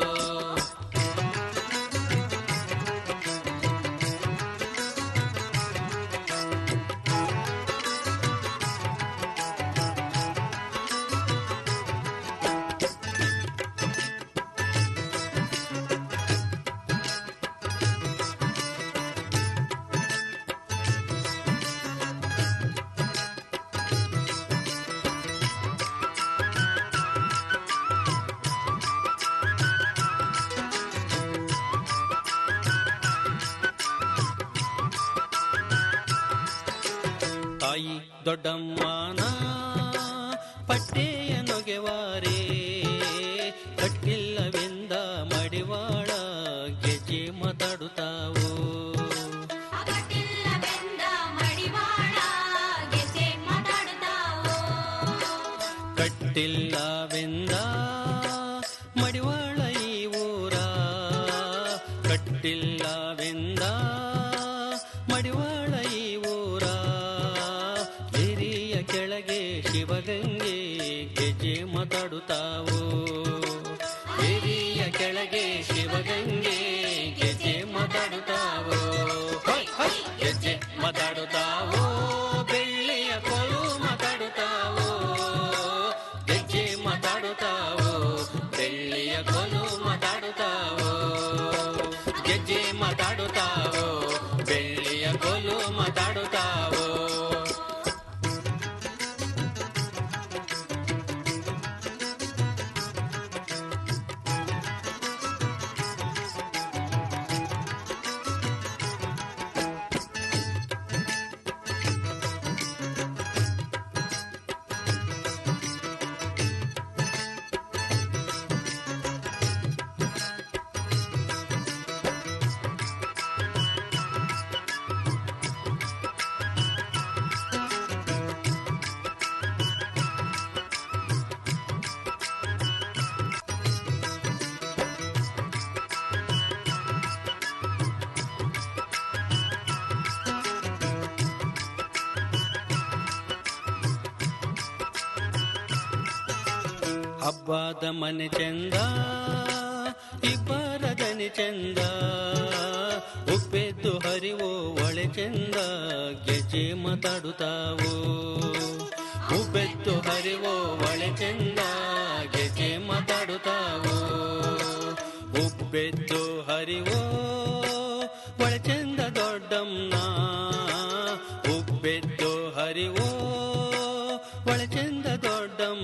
ತಾಯಿ ದೊಡ್ಡಮ್ಮನ ಪಟ್ಟೆಯ ನೊಗೆವಾರೆ ಕಟ್ಟಿಲ್ಲವೆಂದ ಮಡಿವಾಳ ಗೆಜ್ಜೆ ಮಾತಾಡುತ್ತಾವೋ ಕಟ್ಟಿಲ್ಲವೆಂದ ಮಡಿವಾಳ ಈ ಊರ ಕಟ್ಟಿಲ್ಲವೆಂದ ಮಡಿವಾಳ ಈ ಊರ ಹಿರಿಯ ಕೆಳಗೆ ಶಿವಗಂಗೆ ಗೆಜ್ಜೆ ಮಾತಾಡುತ್ತಾವೋ ಹಿರಿಯ ಕೆಳಗೆ ಶಿವಗಂಗೆ ಗೆಜ್ಜೆ ಮಾತಾಡುತ್ತಾವೋ ಹೊಯ್, ಹೊಯ್, ಗೆಜ್ಜೆ ಮಾತಾಡುತ್ತಾವೋ ಬೆಳ್ಳಿಯ ಕೋಲು ಮಾತಾಡುತ್ತಾವೋ ಗೆಜ್ಜೆ ಮಾತಾಡುತ್ತಾವೋ ಬೆಳ್ಳಿಯ ಕೋಲು ಮಾತಾಡುತ್ತಾವೋ ಗೆಜ್ಜೆ ಮಾತಾಡುತ್ತಾವೋ ಬೆಳ್ಳಿಯ ಕೋಲು ಮಾತಾಡುತ್ತಾವೋ ಹಬ್ಬದ ಮನೆ ಚಂದ ಇಬ್ಬರ ದನಿ ಚಂದ ಉಪ್ಪೆದ್ದು ಹರಿವೋ ಒಳೆ ಚಂದ ಗೆಜ್ಜೆ ಮಾತಾಡುತ್ತಾವೋ ಉಪ್ಪೆದ್ದು ಹರಿವೋ ಒಳೆ ಚಂದ ಗೆಜ್ಜೆ ಮಾತಾಡುತ್ತಾವೋ ಉಪ್ಪೆದ್ದು ಹರಿವೋ ಒಳೆ ಚಂದ ದೊಡ್ಡ ಗಮನ ಉಬ್ಬೆದ್ದು ಹರಿವೋ ಒಳಚೆ